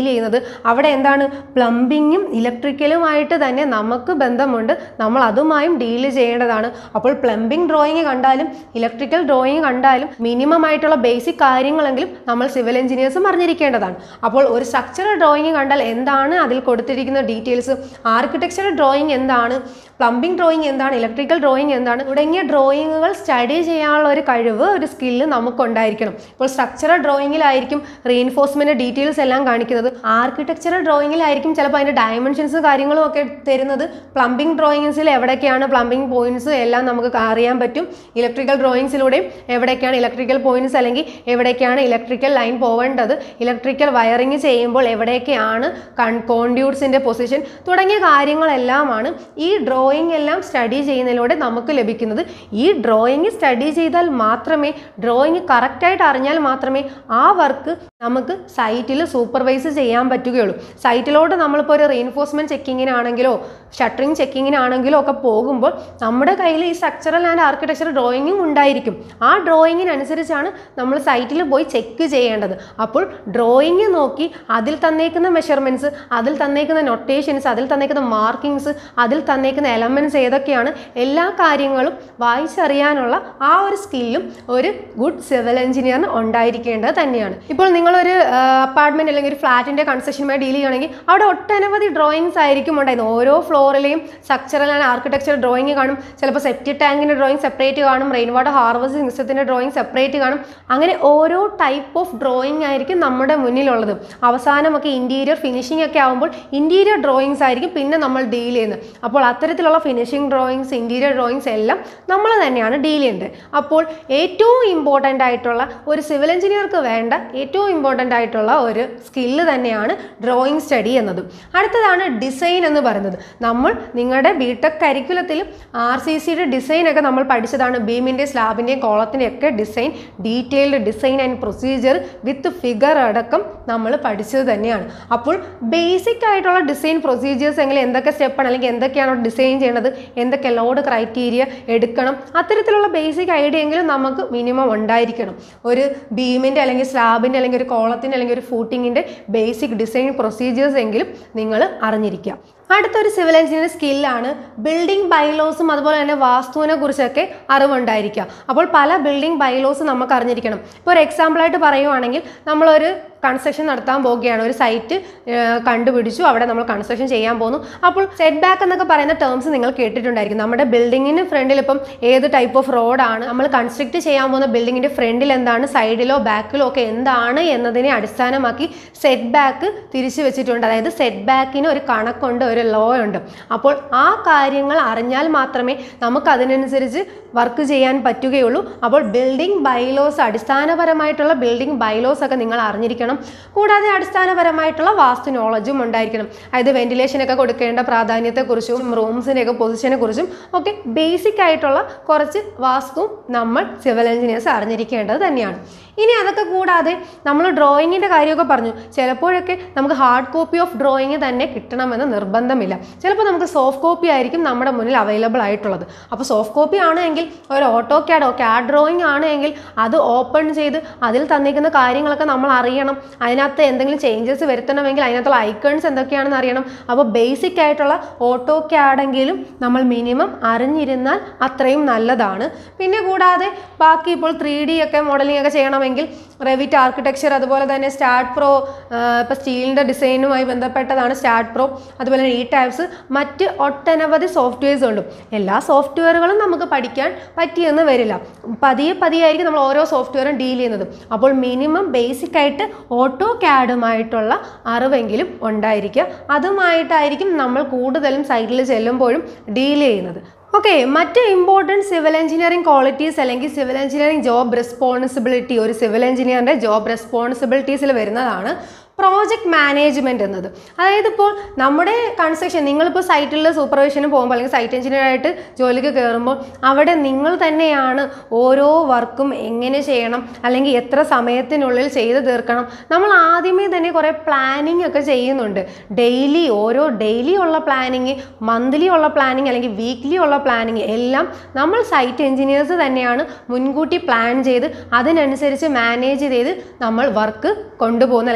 ചെയ്യുന്നത് അവിടെ എന്താണ് പ്ലംബിങ്ങും ഇലക്ട്രിക്കലുമായിട്ട് തന്നെ നമുക്ക് ബന്ധമുണ്ട് നമ്മൾ അതുമായും ഡീൽ ചെയ്യേണ്ടതാണ് അപ്പോൾ പ്ലംബിംഗ് ഡ്രോയിങ് കണ്ടാലും ഇലക്ട്രിക്കൽ ഡ്രോയിങ് കണ്ടാലും മിനിമം ആയിട്ടുള്ള ബേസിക് കാര്യങ്ങളെങ്കിലും നമ്മൾ സിവിൽ എഞ്ചിനീയേഴ്സും അറിഞ്ഞിരിക്കേണ്ടതാണ് അപ്പോൾ ഒരു സ്ട്രക്ചറൽ ഡ്രോയിങ് കണ്ടാൽ എന്താണ് അതിൽ കൊടുത്തിരിക്കുന്ന ഡീറ്റെയിൽസ് ആർക്കിടെക്ചറൽ ഡ്രോയിങ് എന്താണ് പ്ലംബിംഗ് ഡ്രോയിങ് എന്താണ് ഇലക്ട്രിക്കൽ ഡ്രോയിങ് എന്താണ് തുടങ്ങിയ ഡ്രോയിങ്ങുകൾ സ്റ്റഡി ചെയ്യാനുള്ള ഒരു കഴിവ് ഒരു സ്കില്ല് നമുക്കുണ്ടായിരിക്കണം ഇപ്പോൾ സ്ട്രക്ചറൽ ഡ്രോയിങ്ങിലായിരിക്കും റീഇൻഫോഴ്സ്മെന്റ് ഡീറ്റെയിൽസ് എല്ലാം കാണിക്കുന്നത് ആർക്കിടെക്ചറൽ ഡ്രോയിങ്ങിലായിരിക്കും ചിലപ്പോൾ അതിൻ്റെ ഡയമെൻഷൻസ് കാര്യങ്ങളും ഒക്കെ തരുന്നത് പ്ലംബിംഗ് ഡ്രോയിങ്സിൽ എവിടേക്കാണ് പ്ലംബിംഗ് പോയിന്റ്സ് എല്ലാം നമുക്ക് അറിയാൻ പറ്റും ഇലക്ട്രിക്കൽ ഡ്രോയിങ്സിലൂടെയും എവിടേക്കാണ് ഇലക്ട്രിക്കൽ പോയിന്റ്സ് അല്ലെങ്കിൽ എവിടേക്കാണ് ഇലക്ട്രിക്കൽ ലൈൻ പോവേണ്ടത് ഇലക്ട്രിക്കൽ വയറിങ് ചെയ്യുമ്പോൾ എവിടേക്കാണ് കൺ കോൺഡ്യൂട്ട്സിൻ്റെ പൊസിഷൻ തുടങ്ങിയ കാര്യങ്ങളെല്ലാമാണ് ഈ ഡ്രോയിങ് എല്ലാം സ്റ്റഡി ചെയ്യുന്നതിലൂടെ നമുക്ക് ലഭിക്കുന്നത് ഈ ഡ്രോയിങ് സ്റ്റഡി ചെയ്താൽ മാത്രമേ ഡ്രോയിങ് കറക്റ്റായിട്ട് അറിഞ്ഞാൽ മാത്രമേ ആ വർക്ക് നമുക്ക് സൈറ്റിൽ സൂപ്പർവൈസ് ചെയ്യാൻ പറ്റുകയുള്ളൂ സൈറ്റിലോട്ട് നമ്മളിപ്പോൾ ഒരു റീഇൻഫോഴ്സ്മെൻറ്റ് ചെക്കിങ്ങിനാണെങ്കിലോ ഷട്ടറിങ് ചെക്കിങ്ങിനാണെങ്കിലോ ഒക്കെ പോകുമ്പോൾ നമ്മുടെ കയ്യിൽ ഈ സ്ട്രക്ചറൽ ആൻഡ് ആർക്കിടെക്ചർ ഡ്രോയിങ്ങും ഉണ്ടായിരിക്കും ആ ഡ്രോയിങ്ങിനനുസരിച്ചാണ് നമ്മൾ സൈറ്റിൽ പോയി ചെക്ക് ചെയ്യേണ്ടത് അപ്പോൾ ഡ്രോയിങ് നോക്കി അതിൽ തന്നേക്കുന്ന മെഷർമെൻറ്റ്സ് അതിൽ തന്നേക്കുന്ന നൊട്ടേഷൻസ് അതിൽ തന്നേക്കുന്ന മാർക്കിങ്സ് അതിൽ തന്നേക്കുന്ന എലമെൻറ്റ്സ് ഏതൊക്കെയാണ് എല്ലാ കാര്യങ്ങളും വായിച്ചറിയാനുള്ള ആ ഒരു സ്കില്ലും ഒരു ഗുഡ് സിവിൽ എഞ്ചിനീയറിന് ഉണ്ടായിരിക്കേണ്ടത് തന്നെയാണ് ഇപ്പോൾ നിങ്ങളൊരു അപ്പാർട്ട്മെൻറ്റ് അല്ലെങ്കിൽ ഒരു ഫ്ലാറ്റിൻ്റെ കൺസ്ട്രക്ഷനുമായി ഡീൽ ചെയ്യുകയാണെങ്കിൽ അവിടെ ഒട്ടനവധി ഡ്രോയിങ്സ് ആയിരിക്കും ഉണ്ടായിരുന്നത് ഓരോ ഫ്ലോറിലെയും സ്ട്രക്ചറൽ ആൻഡ് ആർക്കിടെക്ചർ ഡ്രോയിങ് കാണും ചിലപ്പോൾ സെപ്റ്റി ടാങ്കിൻ്റെ ഡ്രോയിങ് സെപ്പറേറ്റ് കാണും റെയിൻ വാട്ടർ ഹാർവസ്റ്റിംഗ് സിസ്റ്റത്തിൻ്റെ ഡ്രോയിങ് സെപ്പറേറ്റ് കാണും അങ്ങനെ ഓരോ ടൈപ്പ് ഓഫ് ഡ്രോയിങ് ആയിരിക്കും നമ്മുടെ മുന്നിലുള്ളത് അവസാനമൊക്കെ ഇൻറ്റീരിയർ ഫിനിഷിംഗ് ഒക്കെ ആകുമ്പോൾ ഇൻറ്റീരിയർ ഡ്രോയിങ്സ് ആയിരിക്കും പിന്നെ നമ്മൾ ഡീൽ ചെയ്യുന്നത് അപ്പോൾ അത്തരത്തിലുള്ള ഫിനിഷിംഗ് ഡ്രോയിങ്സ് ഇൻറ്റീരിയർ ഡ്രോയിങ്സ് എല്ലാം നമ്മൾ തന്നെയാണ് ഡീൽ ചെയ്യേണ്ടത് അപ്പോൾ ഏറ്റവും ഇമ്പോർട്ടൻ്റ് ആയിട്ടുള്ള ഒരു സിവിൽ എഞ്ചിനീയർക്ക് വേണ്ട ഏറ്റവും ഇമ്പോർട്ടൻ്റ് ആയിട്ടുള്ള ഒരു സ്കില്ല് തന്നെയാണ് ഡ്രോയിങ് സ്റ്റഡി എന്നത് അടുത്തതാണ് ഡിസൈൻ എന്ന് പറയുന്നത് നമ്മൾ നിങ്ങളുടെ ബിടെക് കരിക്കുലത്തിലും ആർ സി സിയുടെ ഡിസൈൻ ഒക്കെ നമ്മൾ പഠിച്ചതാണ് ബീമിൻ്റെ സ്ലാബിൻ്റെയും കോളത്തിൻ്റെയും ഒക്കെ design detailed design and procedure with figure അടക്കം നമ്മൾ പഠിച്ചത് തന്നെയാണ് അപ്പോൾ ബേസിക് ആയിട്ടുള്ള ഡിസൈൻ പ്രൊസീജിയേഴ്സ് എങ്ങനെ എന്തൊക്കെ സ്റ്റെപ്പാണ് അല്ലെങ്കിൽ എന്തൊക്കെയാണ് ഡിസൈൻ ചെയ്യേണ്ടത് എന്തൊക്കെ ലോഡ് ക്രൈറ്റീരിയ എടുക്കണം അത്തരത്തിലുള്ള ബേസിക് ഐഡിയ എങ്കിലും നമുക്ക് മിനിമം ഉണ്ടായിരിക്കണം ഒരു ബീമിൻ്റെ അല്ലെങ്കിൽ സ്ലാബിൻ്റെ അല്ലെങ്കിൽ ഒരു കോളത്തിൻ്റെ അല്ലെങ്കിൽ ഒരു ഫൂട്ടിങ്ങിൻ്റെ ബേസിക് ഡിസൈൻ പ്രൊസീജിയേഴ്സ് എങ്കിലും നിങ്ങൾ അറിഞ്ഞിരിക്കുക അടുത്തൊരു സിവിൽ എഞ്ചിനീയർ സ്കില്ലാണ് ബിൽഡിംഗ് ബൈലോസും അതുപോലെ തന്നെ വാസ്തുവിനെ കുറിച്ചൊക്കെ അറിവുണ്ടായിരിക്കുക അപ്പോൾ പല ബിൽഡിംഗ് ബൈലോസ് നമുക്ക് അറിഞ്ഞിരിക്കണം ഇപ്പോൾ ഒരു എക്സാമ്പിളായിട്ട് പറയുവാണെങ്കിൽ നമ്മളൊരു കൺസ്ട്രക്ഷൻ നടത്താൻ പോവുകയാണ് ഒരു സൈറ്റ് കണ്ടുപിടിച്ചു അവിടെ നമ്മൾ കൺസ്ട്രക്ഷൻ ചെയ്യാൻ പോകുന്നു അപ്പോൾ സെറ്റ് ബാക്ക് എന്നൊക്കെ പറയുന്ന ടേംസ് നിങ്ങൾ കേട്ടിട്ടുണ്ടായിരിക്കും നമ്മുടെ ബിൽഡിങ്ങിന് ഫ്രണ്ടിൽ ഇപ്പം ഏത് ടൈപ്പ് ഓഫ് റോഡാണ് നമ്മൾ കൺസ്ട്രക്ട് ചെയ്യാൻ പോകുന്ന ബിൽഡിങ്ങിൻ്റെ ഫ്രണ്ടിൽ എന്താണ് സൈഡിലോ ബാക്കിലോ ഒക്കെ എന്താണ് എന്നതിനെ അടിസ്ഥാനമാക്കി സെറ്റ് ബാക്ക് തിരിച്ചു വെച്ചിട്ടുണ്ട് അതായത് സെറ്റ് ബാക്കിന് ഒരു കണക്കുണ്ട് ഒരു ലോ ഉണ്ട് അപ്പോൾ ആ കാര്യങ്ങൾ അറിഞ്ഞാൽ മാത്രമേ നമുക്ക് അതിനനുസരിച്ച് വർക്ക് ചെയ്യാൻ പറ്റുകയുള്ളൂ അപ്പോൾ ബിൽഡിംഗ് ബൈലോസ് അടിസ്ഥാനപരമായിട്ടുള്ള ബിൽഡിംഗ് ബൈലോസ് ഒക്കെ നിങ്ങൾ അറിഞ്ഞിരിക്കണം കൂടാതെ അടിസ്ഥാനപരമായിട്ടുള്ള വാസ്തു നോളജും ഉണ്ടായിരിക്കണം അതായത് വെന്റിലേഷനൊക്കെ കൊടുക്കേണ്ട പ്രാധാന്യത്തെക്കുറിച്ചും റൂംസിൻ്റെയൊക്കെ പൊസിഷനെ കുറിച്ചും ഒക്കെ ബേസിക് ആയിട്ടുള്ള കുറച്ച് വാസ്തു നമ്മൾ സിവിൽ എഞ്ചിനീയേഴ്സ് അറിഞ്ഞിരിക്കേണ്ടത് തന്നെയാണ് ഇനി അതൊക്കെ കൂടാതെ നമ്മൾ ഡ്രോയിങ്ങിൻ്റെ കാര്യമൊക്കെ പറഞ്ഞു ചിലപ്പോഴൊക്കെ നമുക്ക് ഹാർഡ് കോപ്പി ഓഫ് ഡ്രോയിങ് തന്നെ കിട്ടണമെന്ന് നിർബന്ധമില്ല ചിലപ്പോൾ നമുക്ക് സോഫ്റ്റ് കോപ്പി ആയിരിക്കും നമ്മുടെ മുന്നിൽ അവൈലബിൾ ആയിട്ടുള്ളത് അപ്പോൾ സോഫ്റ്റ് കോപ്പി ആണെങ്കിൽ ഒരു ഓട്ടോ ക്യാഡോ ക്യാഡ് ഡ്രോയിങ് ആണെങ്കിൽ അത് ഓപ്പൺ ചെയ്ത് അതിൽ തന്നിരിക്കുന്ന കാര്യങ്ങളൊക്കെ നമ്മൾ അറിയണം അതിനകത്ത് എന്തെങ്കിലും ചേഞ്ചസ് വരുത്തണമെങ്കിൽ അതിനകത്തുള്ള ഐക്കൺസ് എന്തൊക്കെയാണെന്ന് അറിയണം അപ്പോൾ ബേസിക് ആയിട്ടുള്ള ഓട്ടോ ക്യാഡെങ്കിലും നമ്മൾ മിനിമം അറിഞ്ഞിരുന്നാൽ അത്രയും നല്ലതാണ് പിന്നെ കൂടാതെ ബാക്കി ഇപ്പോൾ ത്രീ ഡി ഒക്കെ മോഡലിംഗ് ഒക്കെ ചെയ്യണമെങ്കിൽ റെവിറ്റ് ആർക്കിടെക്ചർ അതുപോലെ തന്നെ സ്റ്റാർട്ട് പ്രോ ഇപ്പോൾ സ്റ്റീലിൻ്റെ ഡിസൈനുമായി ബന്ധപ്പെട്ടതാണ് സ്റ്റാർട്ട് പ്രോ അതുപോലെ തന്നെ ഈ ടൈപ്സ് മറ്റ് ഒട്ടനവധി സോഫ്റ്റ്വെയർസ് ഉണ്ട് എല്ലാ സോഫ്റ്റ്വെയറുകളും നമുക്ക് പഠിക്കാൻ പറ്റിയെന്ന് വരില്ല പതിയെ പതിയെ ആയിരിക്കും നമ്മൾ ഓരോ സോഫ്റ്റ്വെയറും ഡീൽ ചെയ്യുന്നത് അപ്പോൾ മിനിമം ബേസിക് ആയിട്ട് ഓട്ടോ ക്യാഡുമായിട്ടുള്ള അറിവെങ്കിലും ഉണ്ടായിരിക്കുക അതുമായിട്ടായിരിക്കും നമ്മൾ കൂടുതലും സൈറ്റിൽ ചെല്ലുമ്പോഴും ഡീൽ ചെയ്യുന്നത് ഓക്കെ മറ്റ് ഇമ്പോർട്ടൻറ്റ് സിവിൽ എഞ്ചിനീയറിംഗ് ക്വാളിറ്റീസ് അല്ലെങ്കിൽ സിവിൽ എഞ്ചിനീയറിംഗ് ജോബ് റെസ്പോൺസിബിലിറ്റി ഒരു സിവിൽ എഞ്ചിനീയറിൻ്റെ ജോബ് റെസ്പോൺസിബിലിറ്റീസിൽ വരുന്നതാണ് പ്രോജക്റ്റ് മാനേജ്മെൻറ്റ് എന്നത് അതായത് ഇപ്പോൾ നമ്മുടെ കൺസ്ട്രക്ഷൻ നിങ്ങളിപ്പോൾ സൈറ്റിൽ സൂപ്പർവിഷന് പോകുമ്പോൾ അല്ലെങ്കിൽ സൈറ്റ് എഞ്ചിനീയർ ആയിട്ട് ജോലിക്ക് കയറുമ്പോൾ അവിടെ നിങ്ങൾ തന്നെയാണ് ഓരോ വർക്കും എങ്ങനെ ചെയ്യണം അല്ലെങ്കിൽ എത്ര സമയത്തിനുള്ളിൽ ചെയ്ത് തീർക്കണം നമ്മൾ ആദ്യമേ തന്നെ കുറേ പ്ലാനിങ് ഒക്കെ ചെയ്യുന്നുണ്ട് ഡെയിലി ഓരോ ഡെയിലി ഉള്ള പ്ലാനിങ് മന്ത്ലി ഉള്ള പ്ലാനിങ് അല്ലെങ്കിൽ വീക്ക്ലി ഉള്ള പ്ലാനിങ് എല്ലാം നമ്മൾ സൈറ്റ് എഞ്ചിനീയേഴ്സ് തന്നെയാണ് മുൻകൂട്ടി പ്ലാൻ ചെയ്ത് അതിനനുസരിച്ച് മാനേജ് ചെയ്ത് നമ്മൾ വർക്ക് കൊണ്ടുപോകുന്ന അല്ലെങ്കിൽ വർക്ക്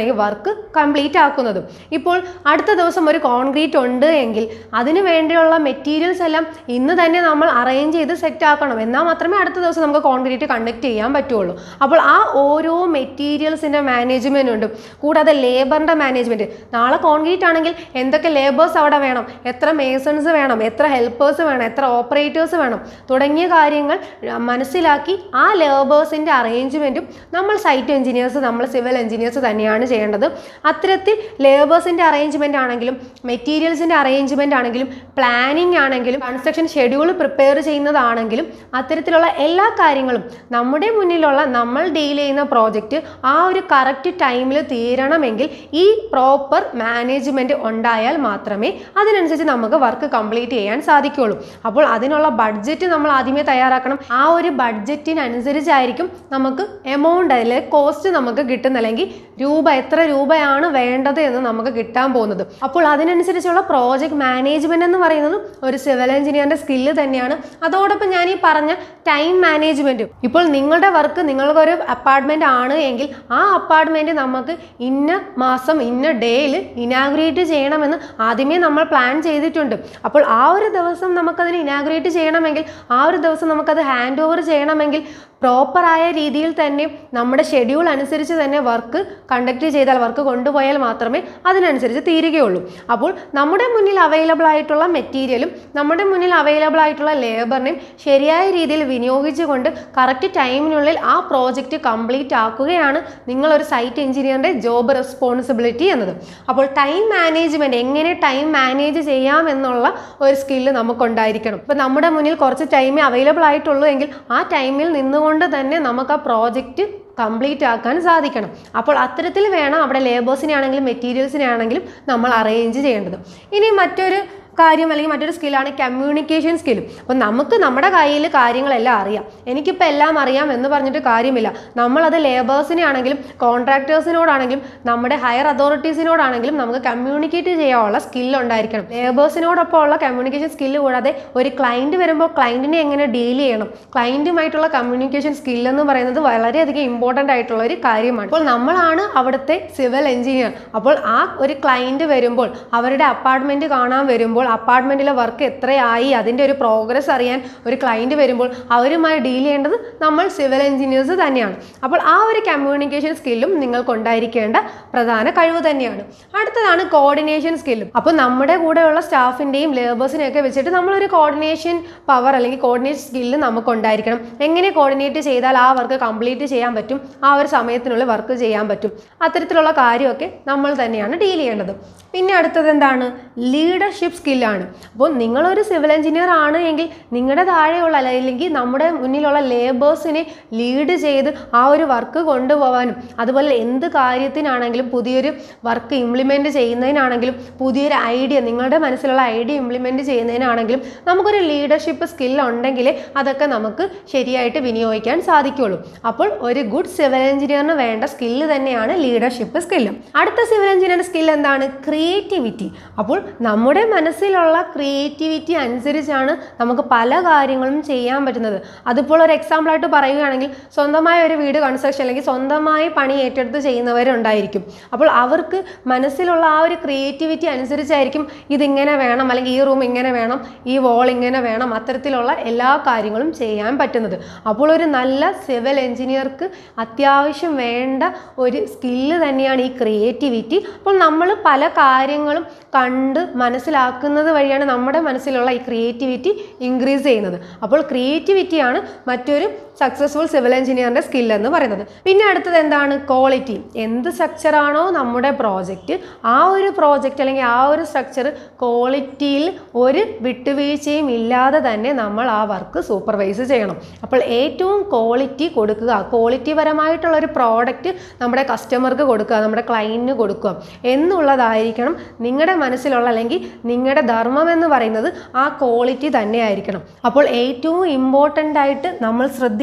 വർക്ക് കംപ്ലീറ്റ് ആക്കുന്നതും ഇപ്പോൾ അടുത്ത ദിവസം ഒരു കോൺക്രീറ്റ് ഉണ്ട് എങ്കിൽ അതിന് വേണ്ടിയുള്ള മെറ്റീരിയൽസ് എല്ലാം ഇന്ന് തന്നെ നമ്മൾ അറേഞ്ച് ചെയ്ത് സെറ്റ് ആക്കണം എന്നാൽ മാത്രമേ അടുത്ത ദിവസം നമുക്ക് കോൺക്രീറ്റ് കണ്ടക്ട് ചെയ്യാൻ പറ്റുള്ളൂ അപ്പോൾ ആ ഓരോ മെറ്റീരിയൽസിൻ്റെ മാനേജ്മെൻ്റ് ഉണ്ട് കൂടാതെ ലേബറിൻ്റെ മാനേജ്മെൻറ്റ് നാളെ കോൺക്രീറ്റ് ആണെങ്കിൽ എന്തൊക്കെ ലേബേഴ്സ് അവിടെ വേണം എത്ര മേസൺസ് വേണം എത്ര ഹെൽപ്പേഴ്സ് വേണം എത്ര ഓപ്പറേറ്റേഴ്സ് വേണം തുടങ്ങിയ കാര്യങ്ങൾ മനസ്സിലാക്കി ആ ലേബേഴ്സിൻ്റെ അറേഞ്ച്മെൻറ്റും നമ്മൾ സൈറ്റ് എഞ്ചിനീയേഴ്സ് നമ്മൾ സിവിൽ എഞ്ചിനീയേഴ്സ് തന്നെയാണ് ചെയ്യേണ്ടത് അത്തരത്തിൽ ലേബേഴ്സിൻ്റെ അറേഞ്ച്മെൻ്റ് ആണെങ്കിലും മെറ്റീരിയൽസിൻ്റെ അറേഞ്ച്മെൻ്റ് ആണെങ്കിലും പ്ലാനിങ് ആണെങ്കിലും കൺസ്ട്രക്ഷൻ ഷെഡ്യൂൾ പ്രിപ്പയർ ചെയ്യുന്നതാണെങ്കിലും അത്തരത്തിലുള്ള എല്ലാ കാര്യങ്ങളും നമ്മുടെ മുന്നിലുള്ള നമ്മൾ ഡീൽ ചെയ്യുന്ന പ്രോജക്റ്റ് ആ ഒരു കറക്റ്റ് ടൈമിൽ തീരണമെങ്കിൽ ഈ പ്രോപ്പർ മാനേജ്മെൻറ്റ് ഉണ്ടായാൽ മാത്രമേ അതിനനുസരിച്ച് നമുക്ക് വർക്ക് കംപ്ലീറ്റ് ചെയ്യാൻ സാധിക്കുകയുള്ളൂ അപ്പോൾ അതിനുള്ള ബഡ്ജറ്റ് നമ്മൾ ആദ്യമേ തയ്യാറാക്കണം ആ ഒരു ബഡ്ജറ്റിനനുസരിച്ചായിരിക്കും നമുക്ക് എമൗണ്ട് അതിൽ കോസ്റ്റ് നമുക്ക് കിട്ടുന്ന അല്ലെങ്കിൽ രൂപ എത്ര രൂപയാണ് വേണ്ടത് എന്ന് നമുക്ക് കിട്ടാൻ പോകുന്നത് അപ്പോൾ അതിനനുസരിച്ചുള്ള പ്രോജക്റ്റ് മാനേജ്മെന്റ് എന്ന് പറയുന്നത് ഒരു സിവിൽ എഞ്ചിനീയറിന്റെ സ്കില്ല് തന്നെയാണ് അതോടൊപ്പം ഞാൻ ഈ പറഞ്ഞ ടൈം മാനേജ്മെന്റും ഇപ്പോൾ നിങ്ങളുടെ വർക്ക് നിങ്ങൾക്കൊരു അപ്പാർട്ട്മെന്റ് ആണ് എങ്കിൽ ആ അപ്പാർട്ട്മെന്റ് നമുക്ക് ഇന്ന മാസം ഇന്ന ഡേയിൽ ഇനാഗുറേറ്റ് ചെയ്യണമെന്ന് ആദ്യമേ നമ്മൾ പ്ലാൻ ചെയ്തിട്ടുണ്ട് അപ്പോൾ ആ ഒരു ദിവസം നമുക്കതിന് ഇനാഗുറേറ്റ് ചെയ്യണമെങ്കിൽ ആ ഒരു ദിവസം നമുക്കത് ഹാൻഡ് ഓവർ ചെയ്യണമെങ്കിൽ പ്രോപ്പറായ രീതിയിൽ തന്നെ നമ്മുടെ ഷെഡ്യൂൾ അനുസരിച്ച് തന്നെ വർക്ക് കണ്ടക്ട് ചെയ്താൽ വർക്ക് കൊണ്ടുപോയാൽ മാത്രമേ അതിനനുസരിച്ച് തീരുകയുള്ളൂ അപ്പോൾ നമ്മുടെ മുന്നിൽ അവൈലബിൾ ആയിട്ടുള്ള മെറ്റീരിയലും നമ്മുടെ മുന്നിൽ അവൈലബിൾ ആയിട്ടുള്ള ലേബറിനെയും ശരിയായ രീതിയിൽ വിനിയോഗിച്ചുകൊണ്ട് കറക്റ്റ് ടൈമിനുള്ളിൽ ആ പ്രോജക്റ്റ് കംപ്ലീറ്റ് ആക്കുകയാണ് നിങ്ങളൊരു സൈറ്റ് എഞ്ചിനീയറിൻ്റെ ജോബ് റെസ്പോൺസിബിലിറ്റി എന്നത് അപ്പോൾ ടൈം മാനേജ്മെൻറ്റ് എങ്ങനെ ടൈം മാനേജ് ചെയ്യാം എന്നുള്ള ഒരു സ്കില്ല് നമുക്കുണ്ടായിരിക്കണം ഇപ്പോൾ നമ്മുടെ മുന്നിൽ കുറച്ച് ടൈമേ അവൈലബിൾ ആയിട്ടുള്ളൂ എങ്കിൽ ആ ടൈമിൽ നിന്നുകൊണ്ട് തന്നെ നമുക്ക് ആ പ്രോജക്റ്റ് കംപ്ലീറ്റ് ആക്കാൻ സാധിക്കണം അപ്പോൾ അത്തരത്തിൽ വേണം അവിടെ ലേബേഴ്സിനെ ആണെങ്കിലും മെറ്റീരിയൽസിനെ ആണെങ്കിലും നമ്മൾ അറേഞ്ച് ചെയ്യേണ്ടത് ഇനി മറ്റൊരു കാര്യം അല്ലെങ്കിൽ മറ്റൊരു സ്കില്ലാണ് കമ്മ്യൂണിക്കേഷൻ സ്കില്ലും അപ്പോൾ നമുക്ക് നമ്മുടെ കയ്യിൽ കാര്യങ്ങളെല്ലാം അറിയാം എനിക്കിപ്പോൾ എല്ലാം അറിയാം എന്ന് പറഞ്ഞിട്ട് കാര്യമില്ല നമ്മളത് ലേബേഴ്സിനെ ആണെങ്കിലും കോൺട്രാക്ടേഴ്സിനോടാണെങ്കിലും നമ്മുടെ ഹയർ അതോറിറ്റീസിനോടാണെങ്കിലും നമുക്ക് കമ്മ്യൂണിക്കേറ്റ് ചെയ്യാനുള്ള സ്കില്ല് ഉണ്ടായിരിക്കണം ലേബേഴ്സിനോടൊപ്പം ഉള്ള കമ്മ്യൂണിക്കേഷൻ സ്കില്ല് കൂടാതെ ഒരു ക്ലയൻറ്റ് വരുമ്പോൾ ക്ലയൻറ്റിനെ എങ്ങനെ ഡീൽ ചെയ്യണം ക്ലയൻറ്റുമായിട്ടുള്ള കമ്മ്യൂണിക്കേഷൻ സ്കില്ല് എന്ന് പറയുന്നത് വളരെയധികം ഇമ്പോർട്ടൻ്റ് ആയിട്ടുള്ള ഒരു കാര്യമാണ് അപ്പോൾ നമ്മളാണ് അവിടുത്തെ സിവിൽ എഞ്ചിനീയർ അപ്പോൾ ആ ഒരു ക്ലയൻറ്റ് വരുമ്പോൾ അവരുടെ അപ്പാർട്ട്മെൻറ്റ് കാണാൻ വരുമ്പോൾ അപ്പാർട്ട്മെൻറ്റിലെ വർക്ക് എത്രയായി അതിൻ്റെ ഒരു പ്രോഗ്രസ് അറിയാൻ ഒരു ക്ലയൻറ്റ് വരുമ്പോൾ അവരുമായി ഡീൽ ചെയ്യേണ്ടത് നമ്മൾ സിവിൽ എഞ്ചിനീയേഴ്സ് തന്നെയാണ് അപ്പോൾ ആ ഒരു കമ്മ്യൂണിക്കേഷൻ സ്കില്ലും നിങ്ങൾക്ക് ഉണ്ടായിരിക്കേണ്ട പ്രധാന കഴിവ് തന്നെയാണ് അടുത്തതാണ് കോർഡിനേഷൻ സ്കില്ലും അപ്പോൾ നമ്മുടെ കൂടെയുള്ള സ്റ്റാഫിൻ്റെയും ലേബേഴ്സിനെയൊക്കെ വെച്ചിട്ട് നമ്മളൊരു കോർഡിനേഷൻ പവർ അല്ലെങ്കിൽ കോർഡിനേഷൻ സ്കില്ല് നമുക്ക് ഉണ്ടായിരിക്കണം എങ്ങനെ കോർഡിനേറ്റ് ചെയ്താൽ ആ വർക്ക് കംപ്ലീറ്റ് ചെയ്യാൻ പറ്റും ആ ഒരു സമയത്തിനുള്ളിൽ വർക്ക് ചെയ്യാൻ പറ്റും അത്തരത്തിലുള്ള കാര്യമൊക്കെ നമ്മൾ തന്നെയാണ് ഡീൽ ചെയ്യേണ്ടത് പിന്നെ അടുത്തത് എന്താണ് ലീഡർഷിപ്പ് സ്കില്ലാണ് അപ്പോൾ നിങ്ങളൊരു സിവിൽ എഞ്ചിനീയർ ആണ് എങ്കിൽ നിങ്ങളുടെ താഴെയുള്ള അല്ലെങ്കിൽ നമ്മുടെ മുന്നിലുള്ള ലേബേഴ്സിനെ ലീഡ് ചെയ്ത് ആ ഒരു വർക്ക് കൊണ്ടുപോകാനും അതുപോലെ എന്ത് കാര്യത്തിനാണെങ്കിലും പുതിയൊരു വർക്ക് ഇംപ്ലിമെൻറ്റ് ചെയ്യുന്നതിനാണെങ്കിലും പുതിയൊരു ഐഡിയ നിങ്ങളുടെ മനസ്സിലുള്ള ഐഡിയ ഇംപ്ലിമെൻറ്റ് ചെയ്യുന്നതിനാണെങ്കിലും നമുക്കൊരു ലീഡർഷിപ്പ് സ്കിൽ ഉണ്ടെങ്കിൽ അതൊക്കെ നമുക്ക് ശരിയായിട്ട് വിനിയോഗിക്കാൻ സാധിക്കുള്ളൂ അപ്പോൾ ഒരു ഗുഡ് സിവിൽ എഞ്ചിനീയറിന് വേണ്ട സ്കില്ല് തന്നെയാണ് ലീഡർഷിപ്പ് സ്കില്ല് അടുത്ത സിവിൽ എഞ്ചിനീയർ സ്കിൽ എന്താണ് ക്രിയേറ്റിവിറ്റി അപ്പോൾ നമ്മുടെ മനസ്സിലുള്ള ക്രിയേറ്റിവിറ്റി അനുസരിച്ചാണ് നമുക്ക് പല കാര്യങ്ങളും ചെയ്യാൻ പറ്റുന്നത് അതിപ്പോൾ ഒരു എക്സാമ്പിളായിട്ട് പറയുകയാണെങ്കിൽ സ്വന്തമായ ഒരു വീട് കൺസ്ട്രക്ഷൻ അല്ലെങ്കിൽ സ്വന്തമായി പണി ഏറ്റെടുത്ത് ചെയ്യുന്നവരുണ്ടായിരിക്കും അപ്പോൾ അവർക്ക് മനസ്സിലുള്ള ആ ഒരു ക്രിയേറ്റിവിറ്റി അനുസരിച്ചായിരിക്കും ഇതിങ്ങനെ വേണം അല്ലെങ്കിൽ ഈ റൂം ഇങ്ങനെ വേണം ഈ വോൾ ഇങ്ങനെ വേണം അത്തരത്തിലുള്ള എല്ലാ കാര്യങ്ങളും ചെയ്യാൻ പറ്റുന്നത് അപ്പോൾ ഒരു നല്ല സിവിൽ എഞ്ചിനീയർക്ക് അത്യാവശ്യം വേണ്ട ഒരു സ്കില്ല് തന്നെയാണ് ഈ ക്രിയേറ്റിവിറ്റി അപ്പോൾ നമ്മൾ പല കാര്യങ്ങളും കണ്ട് മനസ്സിലാക്കുന്നത് വഴിയാണ് നമ്മുടെ മനസ്സിലുള്ള ഈ ക്രിയേറ്റിവിറ്റി ഇൻക്രീസ് ചെയ്യുന്നത് അപ്പോൾ ക്രിയേറ്റിവിറ്റിയാണ് മറ്റൊരു സക്സസ്ഫുൾ സിവിൽ എഞ്ചിനീയറിൻ്റെ സ്കിൽ എന്ന് പറയുന്നത് പിന്നെ അടുത്തത് എന്താണ് ക്വാളിറ്റി എന്ത് സ്ട്രക്ചറാണോ നമ്മുടെ പ്രോജക്റ്റ് ആ ഒരു പ്രോജക്റ്റ് അല്ലെങ്കിൽ ആ ഒരു സ്ട്രക്ചർ ക്വാളിറ്റിയിൽ ഒരു വിട്ടുവീഴ്ചയും ഇല്ലാതെ തന്നെ നമ്മൾ ആ വർക്ക് സൂപ്പർവൈസ് ചെയ്യണം അപ്പോൾ ഏറ്റവും ക്വാളിറ്റി കൊടുക്കുക ക്വാളിറ്റി പരമായിട്ടുള്ള ഒരു പ്രോഡക്റ്റ് നമ്മുടെ കസ്റ്റമർക്ക് കൊടുക്കുക നമ്മുടെ ക്ലയൻറ്റിന് കൊടുക്കുക എന്നുള്ളതായിരിക്കണം നിങ്ങളുടെ മനസ്സിലുള്ള അല്ലെങ്കിൽ നിങ്ങളുടെ ധർമ്മം എന്ന് പറയുന്നത് ആ ക്വാളിറ്റി തന്നെയായിരിക്കണം അപ്പോൾ ഏറ്റവും ഇമ്പോർട്ടൻ്റ് ആയിട്ട് നമ്മൾ ശ്രദ്ധിക്കുക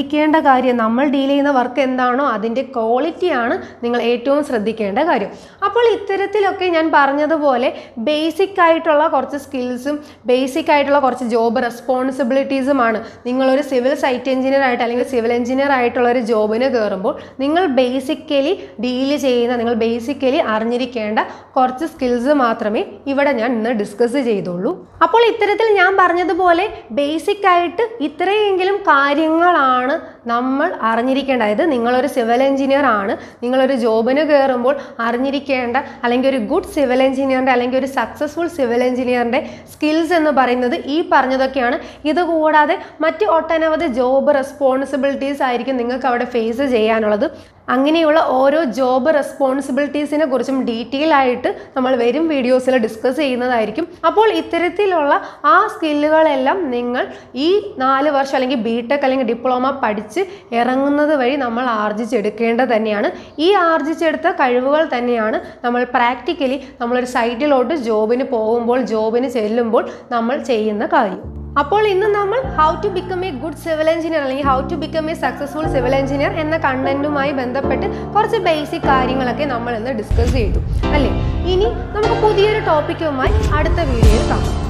ശ്രദ്ധിക്കേണ്ട കാര്യം നമ്മൾ ഡീൽ ചെയ്യുന്ന വർക്ക് എന്താണോ അതിൻ്റെ ക്വാളിറ്റിയാണ് നിങ്ങൾ ഏറ്റവും ശ്രദ്ധിക്കേണ്ട കാര്യം അപ്പോൾ ഇത്തരത്തിലൊക്കെ ഞാൻ പറഞ്ഞതുപോലെ ബേസിക് ആയിട്ടുള്ള കുറച്ച് സ്കിൽസും ബേസിക് ആയിട്ടുള്ള കുറച്ച് ജോബ് റെസ്പോൺസിബിലിറ്റീസുമാണ് നിങ്ങളൊരു സിവിൽ സൈറ്റ് എഞ്ചിനീയർ ആയിട്ട് അല്ലെങ്കിൽ സിവിൽ എഞ്ചിനീയർ ആയിട്ടുള്ള ഒരു ജോബിന് കയറുമ്പോൾ നിങ്ങൾ ബേസിക്കലി ഡീൽ ചെയ്യുന്ന നിങ്ങൾ ബേസിക്കലി അറിഞ്ഞിരിക്കേണ്ട കുറച്ച് സ്കിൽസ് മാത്രമേ ഇവിടെ ഞാൻ ഇന്ന് ഡിസ്കസ് ചെയ്തുള്ളൂ അപ്പോൾ ഇത്തരത്തിൽ ഞാൻ പറഞ്ഞതുപോലെ ബേസിക് ആയിട്ട് ഇത്രയെങ്കിലും കാര്യങ്ങളാണ് നമ്മൾ അറിഞ്ഞിരിക്കേണ്ട അതായത് നിങ്ങളൊരു സിവിൽ എഞ്ചിനീയർ ആണ് നിങ്ങളൊരു ജോബിന് കയറുമ്പോൾ അറിഞ്ഞിരിക്കേണ്ട അല്ലെങ്കിൽ ഒരു ഗുഡ് സിവിൽ എഞ്ചിനീയറിൻ്റെ അല്ലെങ്കിൽ ഒരു സക്സസ്ഫുൾ സിവിൽ എഞ്ചിനീയറിൻ്റെ സ്കിൽസ് എന്ന് പറയുന്നത് ഈ പറഞ്ഞതൊക്കെയാണ് ഇതുകൂടാതെ മറ്റ് ഒട്ടനവധി ജോബ് റെസ്പോൺസിബിലിറ്റീസ് ആയിരിക്കും നിങ്ങൾക്ക് അവിടെ ഫേസ് ചെയ്യാനുള്ളത് അങ്ങനെയുള്ള ഓരോ ജോബ് റെസ്പോൺസിബിലിറ്റീസിനെ കുറിച്ചും ഡീറ്റെയിൽ ആയിട്ട് നമ്മൾ വരും വീഡിയോസിൽ ഡിസ്കസ് ചെയ്യുന്നതായിരിക്കും അപ്പോൾ ഇത്തരത്തിലുള്ള ആ സ്കില്ലുകളെല്ലാം നിങ്ങൾ ഈ നാല് വർഷം അല്ലെങ്കിൽ ബി ടെക് അല്ലെങ്കിൽ ഡിപ്ലോമ പഠിച്ച് ഇറങ്ങുന്നത് വഴി നമ്മൾ ആർജിച്ചെടുക്കേണ്ടത് തന്നെയാണ് ഈ ആർജിച്ചെടുത്ത കഴിവുകൾ തന്നെയാണ് നമ്മൾ പ്രാക്ടിക്കലി നമ്മളൊരു സൈറ്റിലോട്ട് ജോബിന് പോകുമ്പോൾ ജോബിന് ചെല്ലുമ്പോൾ നമ്മൾ ചെയ്യുന്ന കാര്യം അപ്പോൾ ഇന്ന് നമ്മൾ how to become a good civil engineer അല്ലെങ്കിൽ how to become a successful civil engineer എന്ന കണ്ടന്റുമായി ബന്ധപ്പെട്ട് കുറച്ച് ബേസിക് കാര്യങ്ങളൊക്കെ നമ്മൾ ഇന്ന് ഡിസ്കസ് ചെയ്തു അല്ലേ ഇനി നമുക്ക് പുതിയൊരു ടോപ്പിക്കുമായി അടുത്ത വീഡിയോയിൽ കാണാം